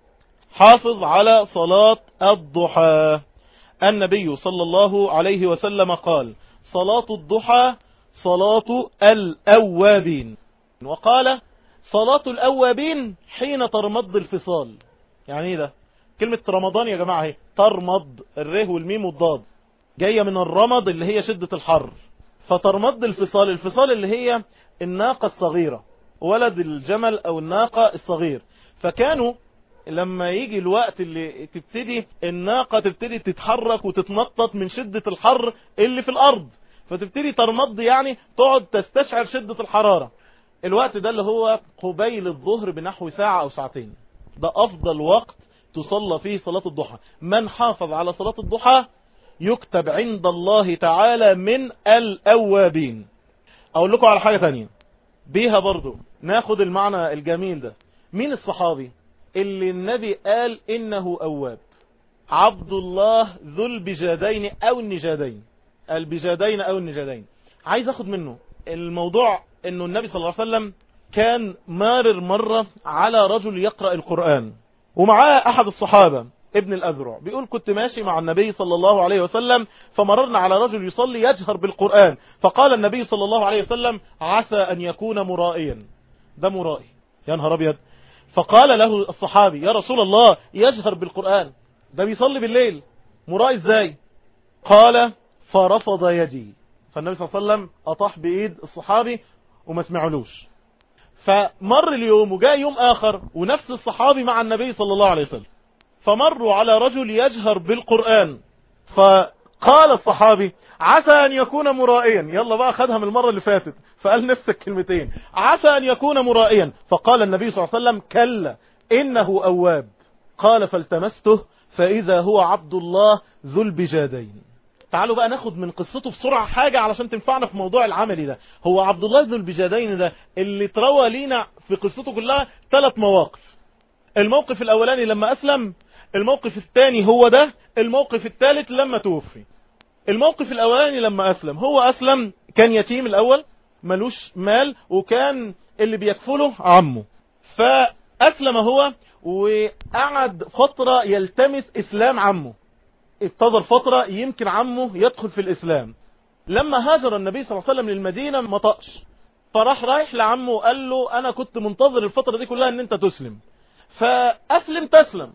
حافظ على صلاة الضحى النبي صلى الله عليه وسلم قال صلاة الضحى صلاة الأوابين وقال صلاة الأوابين حين ترمض الفصال يعني ايه ده كلمة رمضان يا جماعة هي ترمض الره والميم والضاد جاية من الرمض اللي هي شدة الحر فترمض الفصال الفصال اللي هي الناقة الصغيرة ولد الجمل او الناقة الصغير فكانوا لما يجي الوقت اللي تبتدي الناقة تبتدي تتحرك وتتنطط من شدة الحر اللي في الارض فتبتدي ترمض يعني تقعد تستشعر شدة الحرارة الوقت ده اللي هو قبيل الظهر بنحو ساعة او ساعتين ده افضل وقت تصلى فيه صلاة الضحى من حافظ على صلاة الضحى يكتب عند الله تعالى من الأوابين أقول لكم على حاجة ثانية بيها برضو ناخد المعنى الجميل ده مين الصحابي اللي النبي قال إنه أواب عبد الله ذو البجادين أو النجادين البجادين أو النجادين عايز أخد منه الموضوع أنه النبي صلى الله عليه وسلم كان مارر مرة على رجل يقرأ القرآن ومعاه أحد الصحابة ابن الأذرع بيقول كنت ماشي مع النبي صلى الله عليه وسلم فمررنا على رجل يصلي يجهر بالقرآن فقال النبي صلى الله عليه وسلم عسى أن يكون مرائيا ده مرائي يا نهار أبيض فقال له الصحابي يا رسول الله يجهر بالقرآن ده بيصلي بالليل مرائي ازاي قال فرفض يدي فالنبي صلى الله عليه وسلم أطاح بإيد الصحابي وما سمعلوش فمر اليوم وجاء يوم آخر ونفس الصحابي مع النبي صلى الله عليه وسلم فمروا على رجل يجهر بالقرآن فقال الصحابي عسى أن يكون مرائيا يلا بقى خدها من المرة اللي فاتت فقال نفس الكلمتين عسى أن يكون مرائيا فقال النبي صلى الله عليه وسلم كلا إنه أواب قال فالتمسته فإذا هو عبد الله ذو البجادين تعالوا بقى ناخد من قصته بسرعة حاجة علشان تنفعنا في موضوع العملي ده هو عبد الله ذو البجادين ده اللي تروى لينا في قصته كلها ثلاث مواقف الموقف الأولاني لما أسلم الموقف الثاني هو ده الموقف الثالث لما توفي الموقف الأولاني لما أسلم هو أسلم كان يتيم الأول ملوش مال وكان اللي بيكفله عمه فأسلم هو وقعد فترة يلتمس إسلام عمه انتظر فترة يمكن عمه يدخل في الإسلام لما هاجر النبي صلى الله عليه وسلم للمدينة ما طقش فراح رايح لعمه وقال له أنا كنت منتظر الفترة دي كلها أن أنت تسلم فأسلم تسلم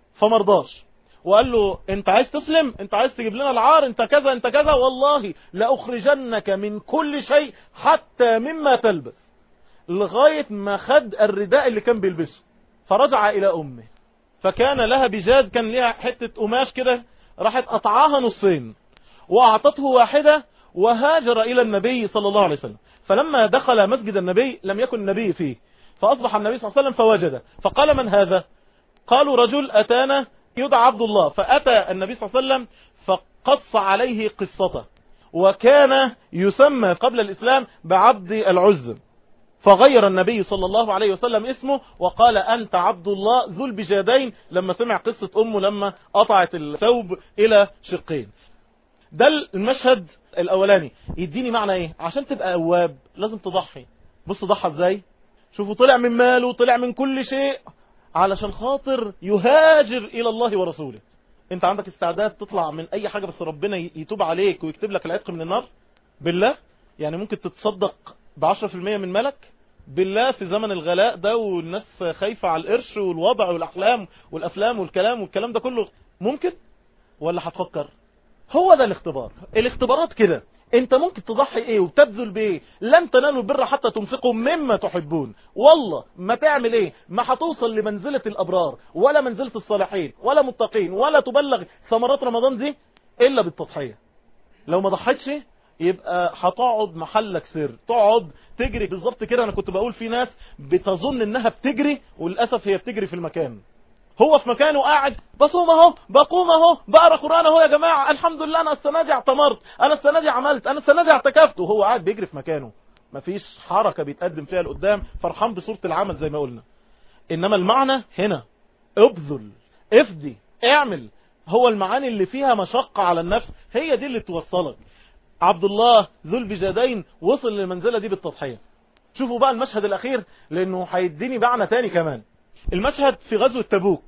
فمرضاش وقال له انت عايز تسلم انت عايز تجيب لنا العار انت كذا انت كذا والله لأخرجنك من كل شيء حتى مما تلبس لغاية ما خد الرداء اللي كان بيلبسه فرجع إلى أمه فكان لها بجاد كان لها حتة قماش كده راحت قطعاها نصين وأعطته واحدة وهاجر إلى النبي صلى الله عليه وسلم فلما دخل مسجد النبي لم يكن النبي فيه فأصبح النبي صلى الله عليه وسلم فوجده فقال من هذا قالوا رجل أتانا يدعى عبد الله فأتى النبي صلى الله عليه وسلم فقص عليه قصته وكان يسمى قبل الإسلام بعبد العزم فغير النبي صلى الله عليه وسلم اسمه وقال أنت عبد الله ذو البجادين لما سمع قصة أمه لما قطعت الثوب إلى شقين ده المشهد الأولاني يديني معنى إيه عشان تبقى أواب لازم تضحي بص ضحى إزاي شوفوا طلع من ماله طلع من كل شيء علشان خاطر يهاجر إلى الله ورسوله انت عندك استعداد تطلع من اي حاجة بس ربنا يتوب عليك ويكتب لك العتق من النار بالله يعني ممكن تتصدق بعشرة في المية من مالك بالله في زمن الغلاء ده والناس خايفة على القرش والوضع والأحلام والأفلام والكلام والكلام ده كله ممكن ولا هتفكر هو ده الاختبار الاختبارات كده انت ممكن تضحي ايه وتبذل بايه لن تنالوا البر حتى تنفقوا مما تحبون والله ما تعمل ايه ما هتوصل لمنزلة الابرار ولا منزلة الصالحين ولا متقين ولا تبلغ ثمرات رمضان دي الا بالتضحية لو ما ضحيتش يبقى هتقعد محلك سر تقعد تجري بالظبط كده انا كنت بقول في ناس بتظن انها بتجري وللاسف هي بتجري في المكان هو في مكانه قاعد بصوم اهو بقوم اهو بقرا قران اهو يا جماعه الحمد لله انا السنه دي اعتمرت انا السنه دي عملت انا السنه دي اعتكفت وهو قاعد بيجري في مكانه مفيش حركه بيتقدم فيها لقدام فرحان بصوره العمل زي ما قلنا انما المعنى هنا ابذل افدي اعمل هو المعاني اللي فيها مشقة على النفس هي دي اللي توصلك عبد الله ذو البجادين وصل للمنزلة دي بالتضحية شوفوا بقى المشهد الأخير لأنه هيديني معنى تاني كمان المشهد في غزوة تبوك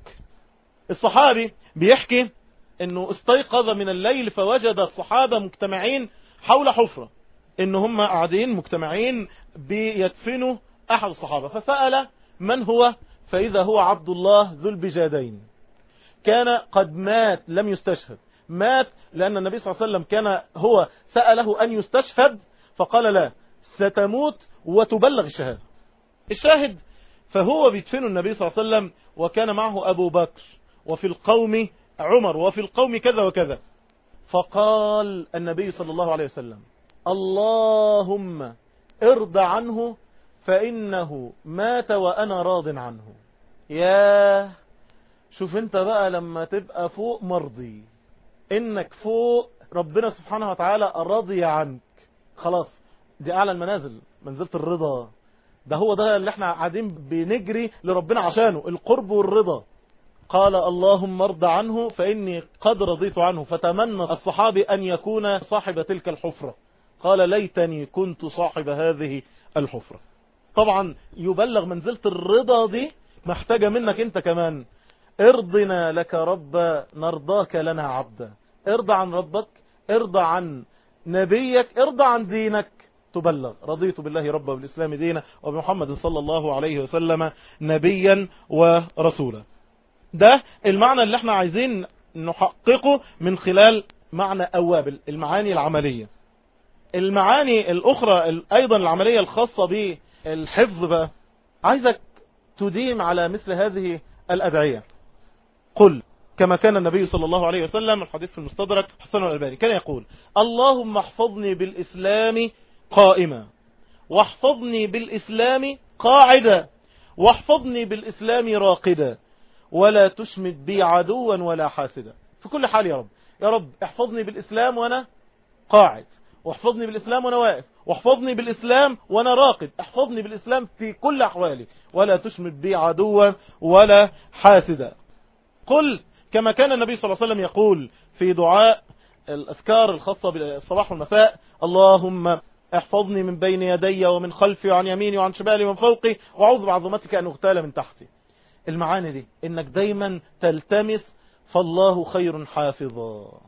الصحابي بيحكي أنه استيقظ من الليل فوجد الصحابة مجتمعين حول حفرة ان هم قاعدين مجتمعين بيدفنوا احد الصحابة فسأل من هو فاذا هو عبد الله ذو البجادين كان قد مات لم يستشهد مات لأن النبي صلى الله عليه وسلم كان هو سأله أن يستشهد فقال لا ستموت وتبلغ الشهادة الشاهد فهو بيدفن النبي صلى الله عليه وسلم وكان معه أبو بكر وفي القوم عمر وفي القوم كذا وكذا فقال النبي صلى الله عليه وسلم اللهم ارض عنه فإنه مات وأنا راض عنه يا شوف انت بقى لما تبقى فوق مرضي انك فوق ربنا سبحانه وتعالى راضي عنك خلاص دي اعلى المنازل منزلة الرضا ده هو ده اللي احنا قاعدين بنجري لربنا عشانه القرب والرضا قال اللهم ارض عنه فإني قد رضيت عنه فتمنى الصحابي أن يكون صاحب تلك الحفرة قال ليتني كنت صاحب هذه الحفرة طبعا يبلغ منزلة الرضا دي محتاجة منك انت كمان ارضنا لك رب نرضاك لنا عبدا ارضى عن ربك ارضى عن نبيك ارضى عن دينك تبلغ رضيت بالله ربا وبالإسلام دينا وبمحمد صلى الله عليه وسلم نبيا ورسولا ده المعنى اللي احنا عايزين نحققه من خلال معنى أواب المعاني العملية المعاني الأخرى أيضا العملية الخاصة بالحفظ بقى عايزك تديم على مثل هذه الأدعية قل كما كان النبي صلى الله عليه وسلم الحديث في المستدرك حسن الألباني كان يقول اللهم احفظني بالإسلام قائما واحفظني بالإسلام قاعدا واحفظني بالإسلام راقدا ولا تشمت بي عدوا ولا حاسدا في كل حال يا رب يا رب احفظني بالإسلام وأنا قاعد واحفظني بالإسلام وأنا واقف واحفظني بالإسلام وأنا راقد احفظني بالإسلام في كل أحوالي ولا تشمت بي عدوا ولا حاسدا قل كما كان النبي صلى الله عليه وسلم يقول في دعاء الأذكار الخاصة بالصباح والمساء اللهم احفظني من بين يدي ومن خلفي وعن يميني وعن شمالي ومن فوقي وأعوذ بعظمتك أن أغتال من تحتي المعاني دي إنك دايما تلتمس فالله خير حافظا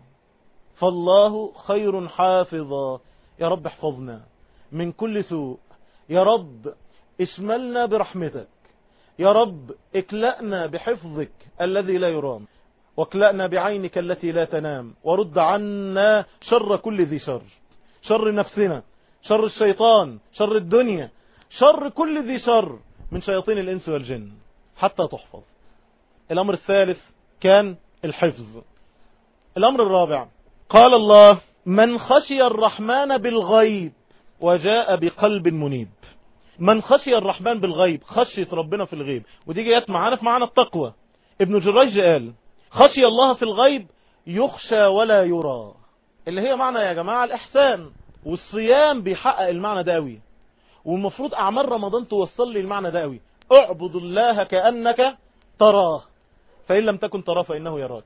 فالله خير حافظا يا رب احفظنا من كل سوء يا رب اشملنا برحمتك يا رب اكلأنا بحفظك الذي لا يرام واكلأنا بعينك التي لا تنام ورد عنا شر كل ذي شر شر نفسنا شر الشيطان شر الدنيا شر كل ذي شر من شياطين الإنس والجن حتى تحفظ الأمر الثالث كان الحفظ الأمر الرابع قال الله من خشي الرحمن بالغيب وجاء بقلب منيب من خشي الرحمن بالغيب خشية ربنا في الغيب ودي جاءت معانا في معنى التقوى ابن جريج قال خشي الله في الغيب يخشى ولا يرى اللي هي معنى يا جماعة الإحسان والصيام بيحقق المعنى ده قوي والمفروض أعمال رمضان توصل لي المعنى ده قوي اعبد الله كأنك تراه فإن لم تكن تراه فإنه يراك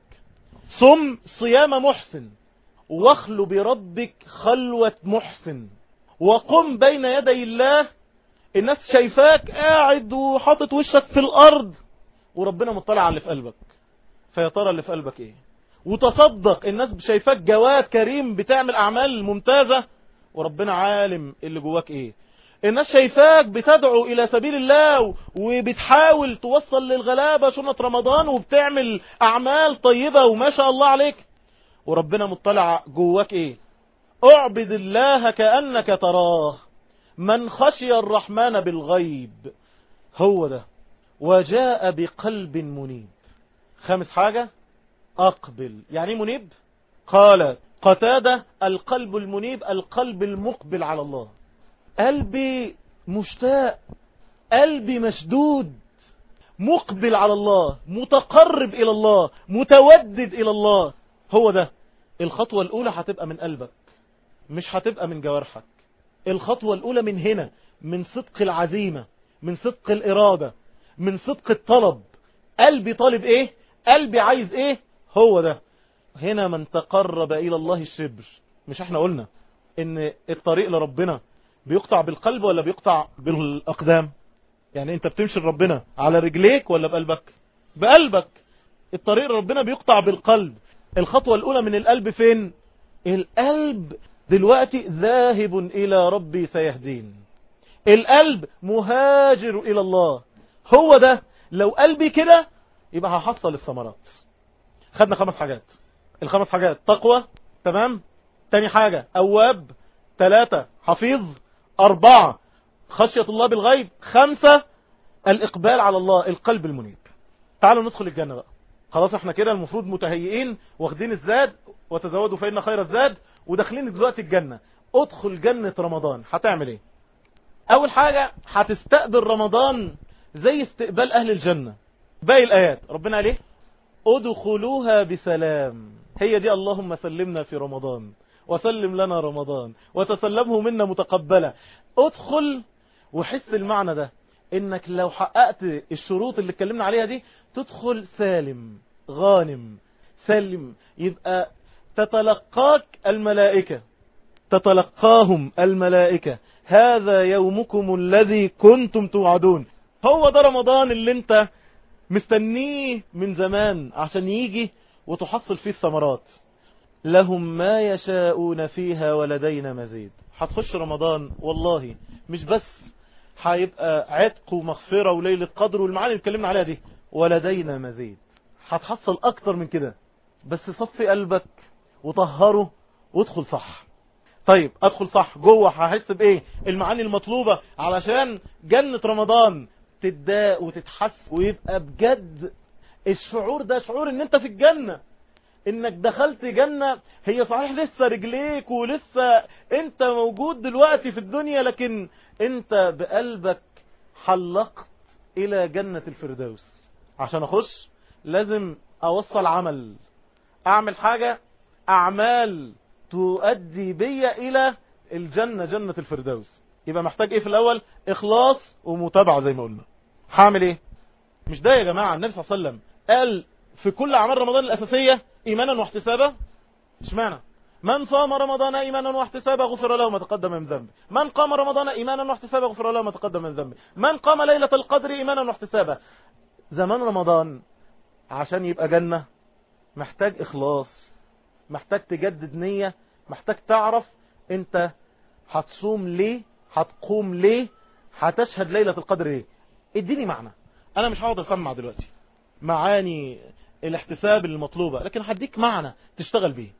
صم صيام محسن واخل بربك خلوة محسن وقم بين يدي الله الناس شايفاك قاعد وحاطط وشك في الأرض وربنا مطلع على اللي في قلبك فيا ترى اللي في قلبك ايه وتصدق الناس شايفاك جواد كريم بتعمل أعمال ممتازة وربنا عالم اللي جواك ايه الناس شايفاك بتدعو إلى سبيل الله وبتحاول توصل للغلابة سنة رمضان وبتعمل أعمال طيبة وما شاء الله عليك وربنا مطلع جواك ايه اعبد الله كأنك تراه من خشي الرحمن بالغيب هو ده وجاء بقلب منيب خامس حاجة أقبل يعني منيب قال قتادة القلب المنيب القلب المقبل على الله قلبي مشتاق قلبي مشدود مقبل على الله متقرب إلى الله متودد إلى الله هو ده الخطوة الأولى هتبقى من قلبك مش هتبقى من جوارحك الخطوة الأولى من هنا من صدق العزيمة من صدق الإرادة من صدق الطلب قلبي طالب إيه قلبي عايز إيه هو ده هنا من تقرب إلى الله الشبر مش احنا قلنا ان الطريق لربنا بيقطع بالقلب ولا بيقطع بالأقدام يعني انت بتمشي لربنا على رجليك ولا بقلبك بقلبك الطريق لربنا بيقطع بالقلب الخطوة الأولى من القلب فين القلب دلوقتي ذاهب إلى ربي سيهدين القلب مهاجر إلى الله هو ده لو قلبي كده يبقى هحصل الثمرات خدنا خمس حاجات الخمس حاجات تقوى تمام تاني حاجة أواب ثلاثة حفيظ أربعة خشية الله بالغيب خمسة الإقبال على الله القلب المنيب تعالوا ندخل الجنة بقى خلاص احنا كده المفروض متهيئين واخدين الزاد وتزودوا فإن خير الزاد وداخلين دلوقتي الجنة ادخل جنة رمضان هتعمل ايه اول حاجة هتستقبل رمضان زي استقبال اهل الجنة باقي الايات ربنا قال ايه ادخلوها بسلام هي دي اللهم سلمنا في رمضان وسلم لنا رمضان وتسلمه منا متقبلا ادخل وحس المعنى ده انك لو حققت الشروط اللي اتكلمنا عليها دي تدخل سالم غانم سلم يبقى تتلقاك الملائكة تتلقاهم الملائكة هذا يومكم الذي كنتم توعدون هو ده رمضان اللي انت مستنيه من زمان عشان يجي وتحصل فيه الثمرات لهم ما يشاءون فيها ولدينا مزيد هتخش رمضان والله مش بس هيبقى عتق ومغفرة وليلة قدر والمعاني اللي اتكلمنا عليها دي ولدينا مزيد هتحصل اكتر من كده بس صفي قلبك وطهره وادخل صح طيب ادخل صح جوه هحس بايه المعاني المطلوبة علشان جنة رمضان تداء وتتحس ويبقى بجد الشعور ده شعور ان انت في الجنة انك دخلت جنة هي صحيح لسه رجليك ولسه انت موجود دلوقتي في الدنيا لكن انت بقلبك حلقت الى جنة الفردوس عشان اخش لازم اوصل عمل اعمل حاجة اعمال تؤدي بي الى الجنة جنة الفردوس يبقى محتاج ايه في الاول اخلاص ومتابعة زي ما قلنا هعمل ايه مش ده يا جماعة النبي صلى الله عليه وسلم قال في كل اعمال رمضان الاساسية ايمانا واحتسابا اشمعنى من صام رمضان ايمانا واحتسابا غفر له ما تقدم من ذنبه من قام رمضان ايمانا واحتسابا غفر له ما تقدم من ذنبه من قام ليلة القدر ايمانا واحتسابا زمان رمضان عشان يبقى جنة محتاج اخلاص محتاج تجدد نية محتاج تعرف انت هتصوم ليه هتقوم ليه هتشهد ليلة القدر ليه اديني معنى انا مش هقعد اسمع دلوقتي معاني الاحتساب المطلوبة لكن هديك معنى تشتغل بيه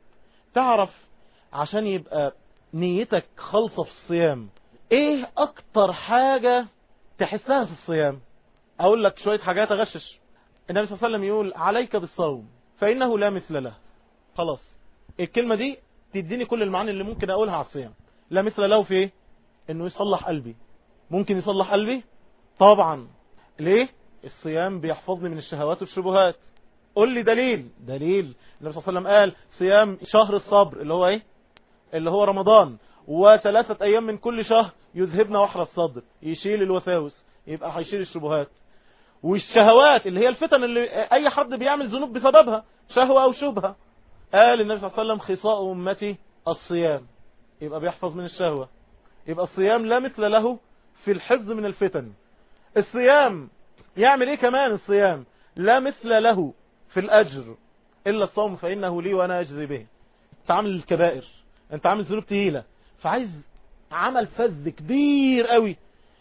تعرف عشان يبقى نيتك خالصة في الصيام ايه اكتر حاجة تحسها في الصيام اقول لك شوية حاجات اغشش النبي صلى الله عليه وسلم يقول عليك بالصوم فانه لا مثل له خلاص الكلمة دي تديني كل المعاني اللي ممكن اقولها على الصيام لا مثل له في ايه انه يصلح قلبي ممكن يصلح قلبي طبعا ليه الصيام بيحفظني من الشهوات والشبهات قول لي دليل دليل النبي صلى الله عليه وسلم قال صيام شهر الصبر اللي هو ايه اللي هو رمضان وثلاثة ايام من كل شهر يذهبنا وحر الصدر يشيل الوساوس يبقى هيشيل الشبهات والشهوات اللي هي الفتن اللي اي حد بيعمل ذنوب بسببها شهوة او شبهة قال النبي صلى الله عليه وسلم خصاء امتي الصيام يبقى بيحفظ من الشهوة يبقى الصيام لا مثل له في الحفظ من الفتن الصيام يعمل ايه كمان الصيام لا مثل له في الأجر إلا الصوم فإنه لي وأنا أجزي به أنت عامل الكبائر أنت عامل ذنوب تقيلة فعايز عمل فذ كبير قوي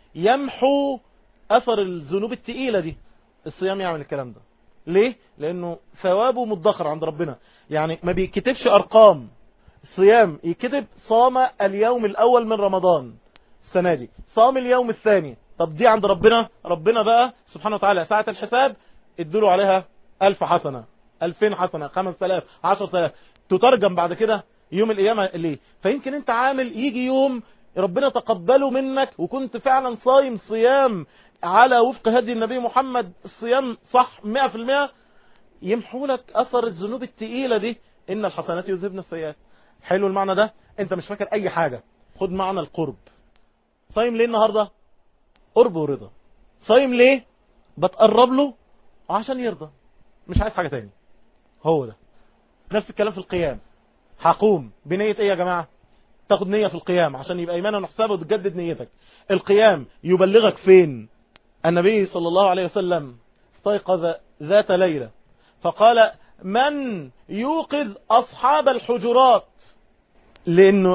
يمحو أثر الذنوب التقيلة دي الصيام يعمل الكلام ده ليه؟ لأنه ثوابه مدخر عند ربنا يعني ما بيكتبش أرقام صيام يكتب صام اليوم الأول من رمضان السنة دي صام اليوم الثاني طب دي عند ربنا ربنا بقى سبحانه وتعالى ساعة الحساب ادوا عليها ألف حسنة ألفين حسنة خمس تلاف عشر تلاف تترجم بعد كده يوم القيامة ليه فيمكن انت عامل يجي يوم ربنا تقبله منك وكنت فعلا صايم صيام على وفق هدي النبي محمد الصيام صح مئة في المئة يمحو لك أثر الذنوب التقيلة دي إن الحسنات يذهبن السيئات حلو المعنى ده انت مش فاكر أي حاجة خد معنى القرب صايم ليه النهاردة قرب ورضا صايم ليه بتقرب له عشان يرضى مش عايز حاجة تاني هو ده نفس الكلام في القيام هقوم بنية ايه يا جماعة تاخد نية في القيام عشان يبقى ايمانا وحسابه وتجدد نيتك القيام يبلغك فين النبي صلى الله عليه وسلم استيقظ ذات ليلة فقال من يوقظ أصحاب الحجرات لأنه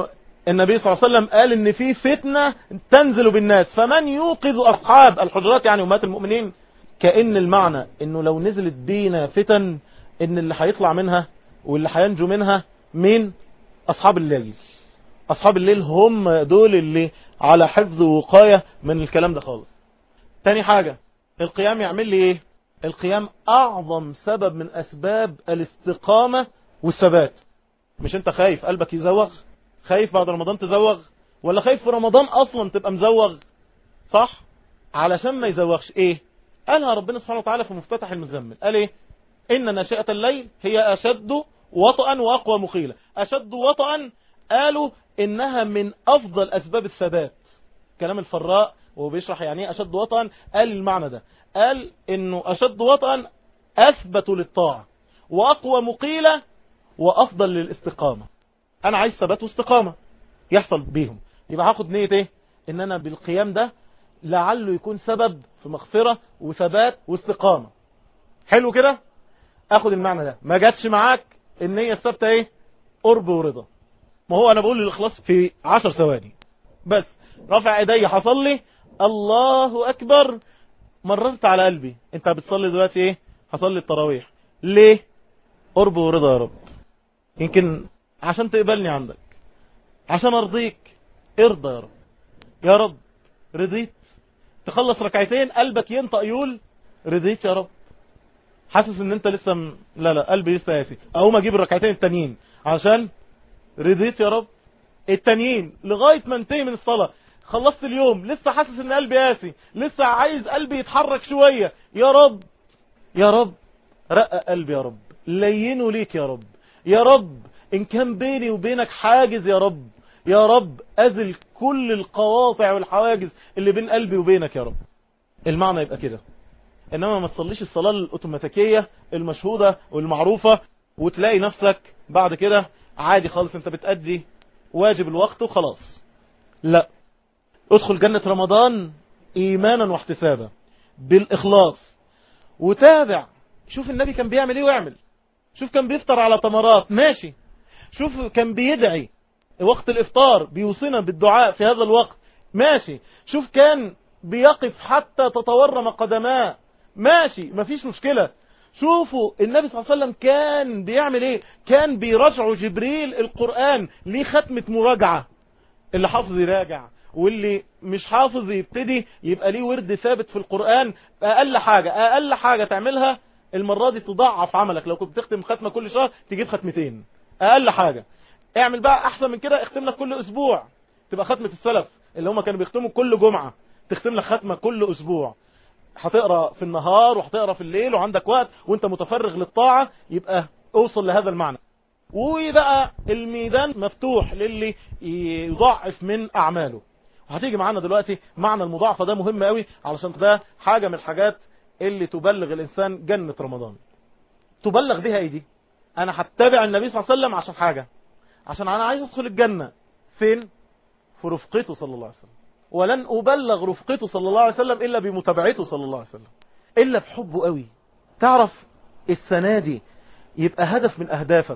النبي صلى الله عليه وسلم قال ان في فتنة تنزل بالناس فمن يوقظ اصحاب الحجرات يعني امهات المؤمنين كأن المعنى انه لو نزلت بينا فتن ان اللي هيطلع منها واللي هينجو منها مين اصحاب الليل اصحاب الليل هم دول اللي على حفظ وقاية من الكلام ده خالص تاني حاجة القيام يعمل لي ايه القيام اعظم سبب من اسباب الاستقامة والثبات مش انت خايف قلبك يزوغ خايف بعد رمضان تزوغ ولا خايف في رمضان اصلا تبقى مزوغ صح علشان ما يزوغش ايه قالها ربنا سبحانه وتعالى في مفتتح المزمل قال ايه ان ناشئة الليل هي اشد وطئا واقوى مخيلة اشد وطئا قالوا انها من افضل اسباب الثبات كلام الفراء وهو بيشرح يعني ايه اشد وطئا قال المعنى ده قال انه اشد وطئا اثبت للطاعة واقوى مقيلة وافضل للاستقامة انا عايز ثبات واستقامة يحصل بيهم يبقى هاخد نية ايه ان انا بالقيام ده لعله يكون سبب في مغفرة وثبات واستقامة حلو كده اخد المعنى ده ما جاتش معاك النية الثابتة ايه قرب ورضا ما هو انا بقول الاخلاص في عشر ثواني بس رفع ايدي حصل لي الله اكبر مررت على قلبي انت بتصلي دلوقتي ايه هصلي التراويح ليه قرب ورضا يا رب يمكن عشان تقبلني عندك عشان ارضيك ارضى يا رب يا رب رضيت تخلص ركعتين قلبك ينطق يقول رضيت يا رب حاسس ان انت لسه م... لا لا قلبي لسه قاسي اقوم اجيب الركعتين التانيين عشان رضيت يا رب التانيين لغاية ما انتهي من الصلاة خلصت اليوم لسه حاسس ان قلبي قاسي لسه عايز قلبي يتحرك شوية يا رب يا رب رقق قلبي يا رب لينه ليك يا رب يا رب ان كان بيني وبينك حاجز يا رب يا رب أزل كل القواطع والحواجز اللي بين قلبي وبينك يا رب المعنى يبقى كده إنما ما تصليش الصلاة الأوتوماتيكية المشهودة والمعروفة وتلاقي نفسك بعد كده عادي خالص انت بتأدي واجب الوقت وخلاص لا ادخل جنة رمضان إيمانا واحتسابا بالإخلاص وتابع شوف النبي كان بيعمل ايه ويعمل شوف كان بيفطر على تمرات ماشي شوف كان بيدعي وقت الإفطار بيوصينا بالدعاء في هذا الوقت ماشي شوف كان بيقف حتى تتورم قدماه ماشي مفيش مشكلة شوفوا النبي صلى الله عليه وسلم كان بيعمل ايه كان بيراجعوا جبريل القرآن ليه ختمة مراجعة اللي حافظ يراجع واللي مش حافظ يبتدي يبقى ليه ورد ثابت في القرآن أقل حاجة أقل حاجة تعملها المرة دي تضعف عملك لو كنت بتختم ختمة كل شهر تجيب ختمتين أقل حاجة اعمل بقى احسن من كده اختم لك كل اسبوع تبقى ختمة السلف اللي هم كانوا بيختموا كل جمعة تختم لك ختمة كل اسبوع هتقرا في النهار وهتقرا في الليل وعندك وقت وانت متفرغ للطاعة يبقى اوصل لهذا المعنى وبقى الميدان مفتوح للي يضعف من اعماله وهتيجي معانا دلوقتي معنى المضاعفة ده مهم قوي علشان ده حاجة من الحاجات اللي تبلغ الانسان جنة رمضان تبلغ بها ايه دي انا هتبع النبي صلى الله عليه وسلم عشان حاجة عشان انا عايز ادخل الجنة فين في رفقته صلى الله عليه وسلم ولن ابلغ رفقته صلى الله عليه وسلم الا بمتابعته صلى الله عليه وسلم الا بحبه قوي تعرف السنة دي يبقى هدف من اهدافك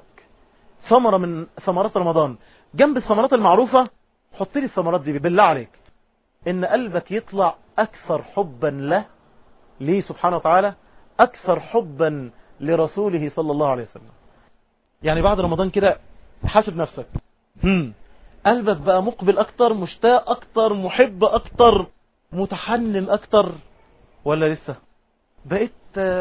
ثمرة من ثمرات رمضان جنب الثمرات المعروفة حط لي الثمرات دي بالله عليك ان قلبك يطلع اكثر حبا له ليه سبحانه وتعالى اكثر حبا لرسوله صلى الله عليه وسلم يعني بعد رمضان كده حاسب نفسك هم. قلبك بقى مقبل اكتر مشتاق اكتر محب اكتر متحنن اكتر ولا لسه بقيت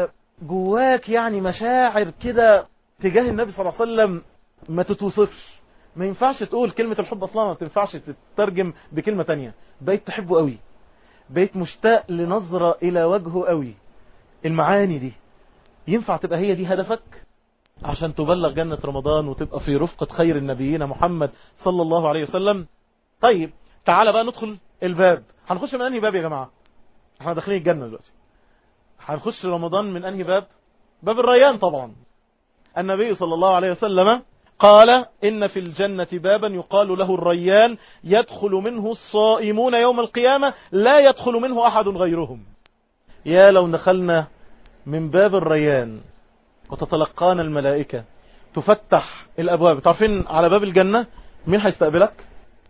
جواك يعني مشاعر كده تجاه النبي صلى الله عليه وسلم ما تتوصفش ما ينفعش تقول كلمة الحب اصلا ما تنفعش تترجم بكلمة تانية بقيت تحبه قوي بقيت مشتاق لنظرة الى وجهه قوي المعاني دي ينفع تبقى هي دي هدفك عشان تبلغ جنة رمضان وتبقى في رفقة خير النبيين محمد صلى الله عليه وسلم طيب تعال بقى ندخل الباب هنخش من انهي باب يا جماعة احنا داخلين الجنة دلوقتي هنخش رمضان من انهي باب باب الريان طبعا النبي صلى الله عليه وسلم قال إن في الجنة بابا يقال له الريان يدخل منه الصائمون يوم القيامة لا يدخل منه أحد غيرهم يا لو دخلنا من باب الريان وتتلقانا الملائكة تفتح الأبواب تعرفين على باب الجنة مين هيستقبلك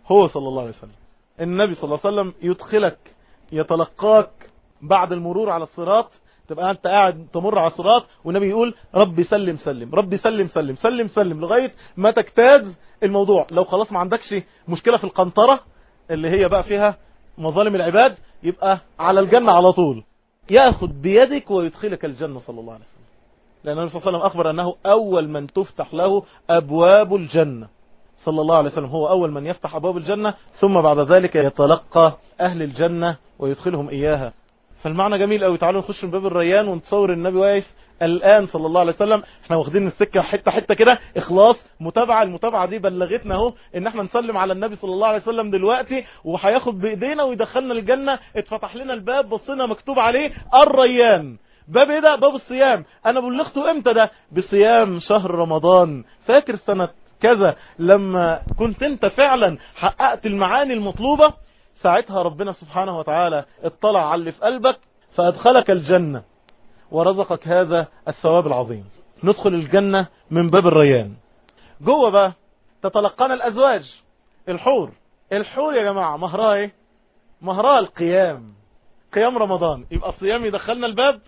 هو صلى الله عليه وسلم النبي صلى الله عليه وسلم يدخلك يتلقاك بعد المرور على الصراط تبقى انت قاعد تمر على الصراط والنبي يقول ربي سلم سلم ربي سلم سلم سلم سلم لغاية ما تجتاز الموضوع لو خلاص ما عندكش مشكلة في القنطرة اللي هي بقى فيها مظالم العباد يبقى على الجنة على طول ياخذ بيدك ويدخلك الجنة صلى الله عليه وسلم لأن النبي صلى الله عليه وسلم أخبر أنه أول من تفتح له أبواب الجنة صلى الله عليه وسلم هو أول من يفتح أبواب الجنة ثم بعد ذلك يتلقى أهل الجنة ويدخلهم إياها فالمعنى جميل قوي تعالوا نخش من باب الريان ونتصور النبي واقف الآن صلى الله عليه وسلم احنا واخدين السكة حتة حتة كده اخلاص متابعة المتابعة دي بلغتنا اهو ان احنا نسلم على النبي صلى الله عليه وسلم دلوقتي وهياخد بايدينا ويدخلنا الجنة اتفتح لنا الباب بصينا مكتوب عليه الريان باب ايه ده باب الصيام انا بلغته امتى ده بصيام شهر رمضان فاكر سنة كذا لما كنت انت فعلا حققت المعاني المطلوبة ساعتها ربنا سبحانه وتعالى اطلع على اللي في قلبك فأدخلك الجنة ورزقك هذا الثواب العظيم ندخل الجنة من باب الريان جوه بقى تتلقانا الأزواج الحور الحور يا جماعة مهرها ايه مهرها القيام قيام رمضان يبقى الصيام يدخلنا الباب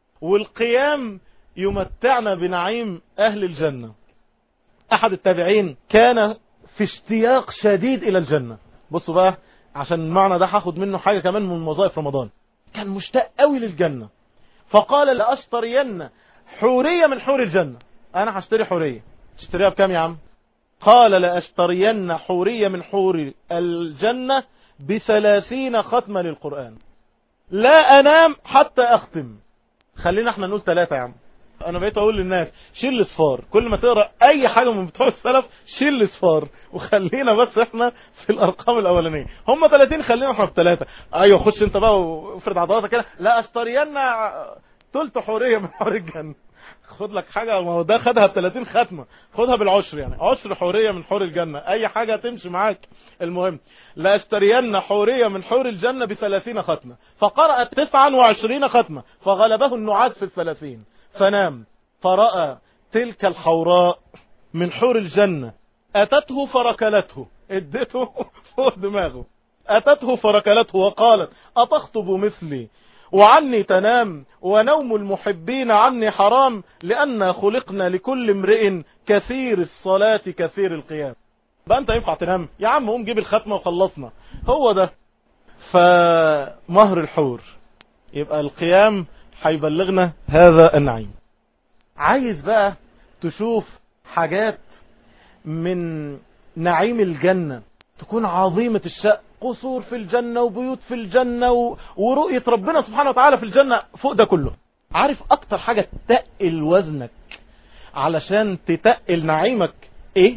والقيام يمتعنا بنعيم أهل الجنة أحد التابعين كان في اشتياق شديد إلى الجنة بصوا بقى عشان المعنى ده هاخد منه حاجة كمان من وظائف رمضان كان مشتاق قوي للجنة فقال لأشترين حورية من حور الجنة أنا هشتري حورية تشتريها بكام يا عم قال لأشترين حورية من حور الجنة بثلاثين ختمة للقرآن لا أنام حتى أختم خلينا احنا نقول ثلاثة يا عم انا بقيت اقول للناس شيل الاصفار كل ما تقرا اي حاجه من بتوع السلف شيل الاصفار وخلينا بس احنا في الارقام الاولانيه هم 30 خلينا احنا في ثلاثه ايوه خش انت بقى وافرد عضلاتك كده لا اشترينا تلت حوريه من حور الجنه خد لك حاجه ما هو ده خدها ب 30 ختمه خدها بالعشر يعني عشر حوريه من حور الجنه اي حاجه تمشي معاك المهم لا اشترين حوريه من حور الجنه ب 30 ختمه فقرأ 29 ختمه فغلبه النعاس في الثلاثين فنام فرأى تلك الحوراء من حور الجنة أتته فركلته ادته فوق دماغه أتته فركلته وقالت أتخطب مثلي وعني تنام ونوم المحبين عني حرام لأن خلقنا لكل امرئ كثير الصلاة كثير القيام بقى أنت ينفع تنام يا عم قوم جيب الختمة وخلصنا هو ده فمهر الحور يبقى القيام هيبلغنا هذا النعيم عايز بقى تشوف حاجات من نعيم الجنة تكون عظيمة الشأن قصور في الجنة وبيوت في الجنة و... ورؤية ربنا سبحانه وتعالى في الجنة فوق ده كله عارف اكتر حاجة تقل وزنك علشان تتقل نعيمك ايه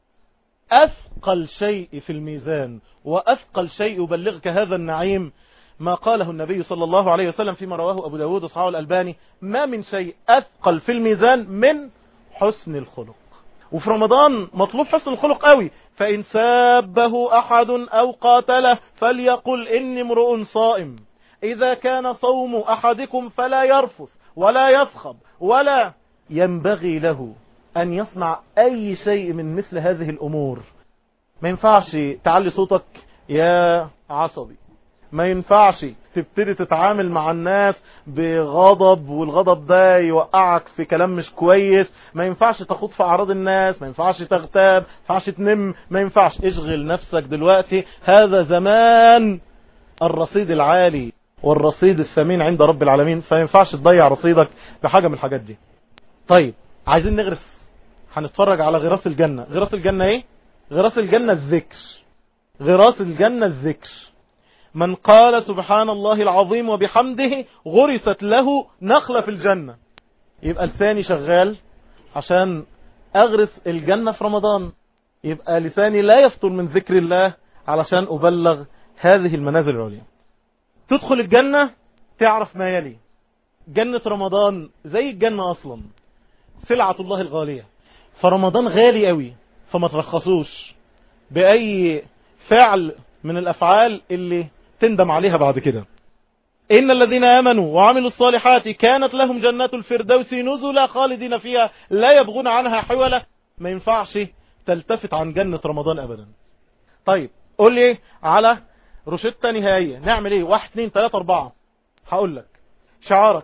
اثقل شيء في الميزان واثقل شيء يبلغك هذا النعيم ما قاله النبي صلى الله عليه وسلم فيما رواه أبو داود وصحابه الألباني ما من شيء أثقل في الميزان من حسن الخلق وفي رمضان مطلوب حسن الخلق قوي فإن سابه أحد أو قاتله فليقل إني امرؤ صائم إذا كان صوم أحدكم فلا يرفث ولا يصخب ولا ينبغي له أن يصنع أي شيء من مثل هذه الأمور ما ينفعش تعلي صوتك يا عصبي ما ينفعش تبتدي تتعامل مع الناس بغضب والغضب ده يوقعك في كلام مش كويس ما ينفعش تخوض في أعراض الناس ما ينفعش تغتاب ما ينفعش تنم ما ينفعش اشغل نفسك دلوقتي هذا زمان الرصيد العالي والرصيد الثمين عند رب العالمين فما ينفعش تضيع رصيدك بحاجة من الحاجات دي طيب عايزين نغرس هنتفرج على غراس الجنة غراس الجنة ايه غراس الجنة الذكر غراس الجنة الذكر من قال سبحان الله العظيم وبحمده غرست له نخلة في الجنة يبقى لساني شغال عشان أغرس الجنة في رمضان يبقى لساني لا يفطر من ذكر الله علشان أبلغ هذه المنازل العليا تدخل الجنة تعرف ما يلي جنة رمضان زي الجنة أصلا سلعة الله الغالية فرمضان غالي قوي فما ترخصوش بأي فعل من الأفعال اللي تندم عليها بعد كده إن الذين آمنوا وعملوا الصالحات كانت لهم جنات الفردوس نزلا خالدين فيها لا يبغون عنها حولا ما ينفعش تلتفت عن جنة رمضان أبدا طيب قول لي على روشتة نهائية نعمل ايه واحد اتنين تلاتة اربعة هقول لك شعارك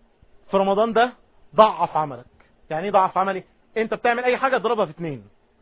في رمضان ده ضعف عملك يعني ايه ضعف عملي انت بتعمل اي حاجة اضربها في اتنين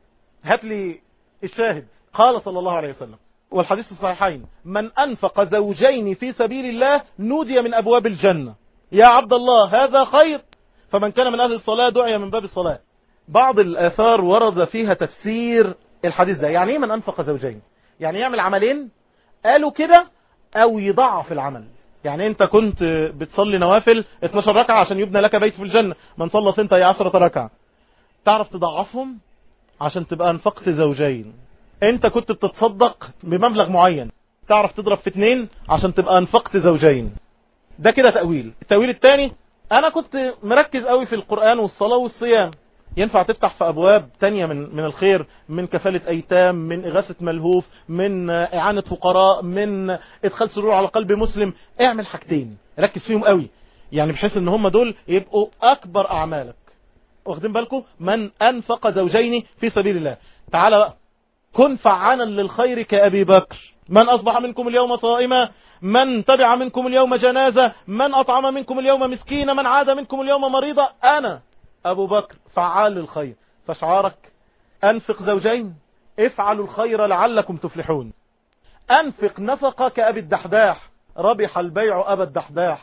هات لي الشاهد قال صلى الله عليه وسلم والحديث الصحيحين من أنفق زوجين في سبيل الله نودي من أبواب الجنة يا عبد الله هذا خير فمن كان من أهل الصلاة دعي من باب الصلاة بعض الآثار ورد فيها تفسير الحديث ده يعني ايه من أنفق زوجين يعني يعمل عملين قالوا كده أو يضعف العمل يعني انت كنت بتصلي نوافل 12 ركعة عشان يبنى لك بيت في الجنة من صلى سنت يا عشرة ركعة تعرف تضعفهم عشان تبقى انفقت زوجين انت كنت بتتصدق بمبلغ معين تعرف تضرب في اتنين عشان تبقى انفقت زوجين ده كده تأويل التأويل الثاني انا كنت مركز قوي في القرآن والصلاة والصيام ينفع تفتح في أبواب تانية من, من الخير من كفالة أيتام من إغاثة ملهوف من إعانة فقراء من إدخال سرور على قلب مسلم اعمل حاجتين ركز فيهم قوي يعني بحيث ان هم دول يبقوا أكبر أعمالك واخدين بالكم من أنفق زوجين في سبيل الله تعال بقى كن فعانا للخير كأبي بكر من أصبح منكم اليوم صائما من تبع منكم اليوم جنازة من أطعم منكم اليوم مسكينا من عاد منكم اليوم مريضا أنا أبو بكر فعال للخير فشعارك أنفق زوجين افعلوا الخير لعلكم تفلحون أنفق نفقة كأبي الدحداح ربح البيع أبا الدحداح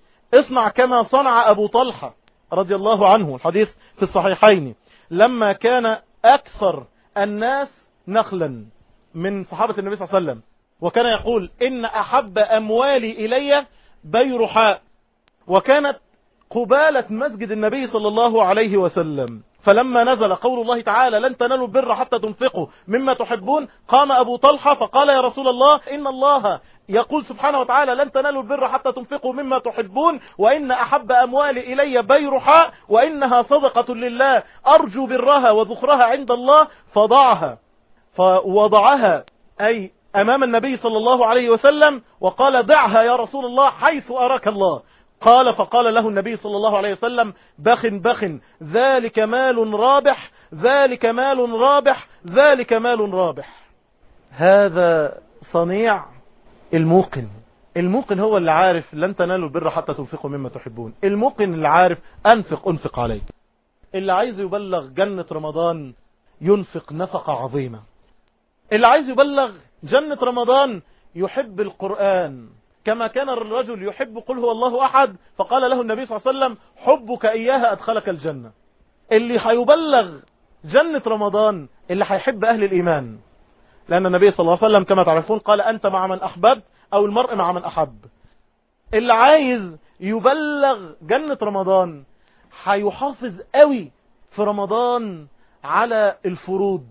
اصنع كما صنع أبو طلحة رضي الله عنه الحديث في الصحيحين لما كان أكثر الناس نخلا من صحابة النبي صلى الله عليه وسلم وكان يقول إن أحب أموالي إلي بيرحاء وكانت قبالة مسجد النبي صلى الله عليه وسلم فلما نزل قول الله تعالى لن تنالوا البر حتى تنفقوا مما تحبون قام أبو طلحة فقال يا رسول الله إن الله يقول سبحانه وتعالى لن تنالوا البر حتى تنفقوا مما تحبون وإن أحب أموالي إلي بيرحاء وإنها صدقة لله أرجو برها وذخرها عند الله فضعها فوضعها أي أمام النبي صلى الله عليه وسلم وقال دعها يا رسول الله حيث أراك الله قال فقال له النبي صلى الله عليه وسلم بخ بخ ذلك مال رابح ذلك مال رابح ذلك مال رابح هذا صنيع الموقن الموقن هو اللي عارف لن تنالوا البر حتى تنفقوا مما تحبون الموقن اللي عارف أنفق أنفق عليه اللي عايز يبلغ جنة رمضان ينفق نفقة عظيمة اللي عايز يبلغ جنة رمضان يحب القرآن كما كان الرجل يحب قل هو الله أحد فقال له النبي صلى الله عليه وسلم حبك إياها أدخلك الجنة اللي هيبلغ جنة رمضان اللي هيحب أهل الإيمان لأن النبي صلى الله عليه وسلم كما تعرفون قال أنت مع من أحببت أو المرء مع من أحب اللي عايز يبلغ جنة رمضان هيحافظ قوي في رمضان على الفروض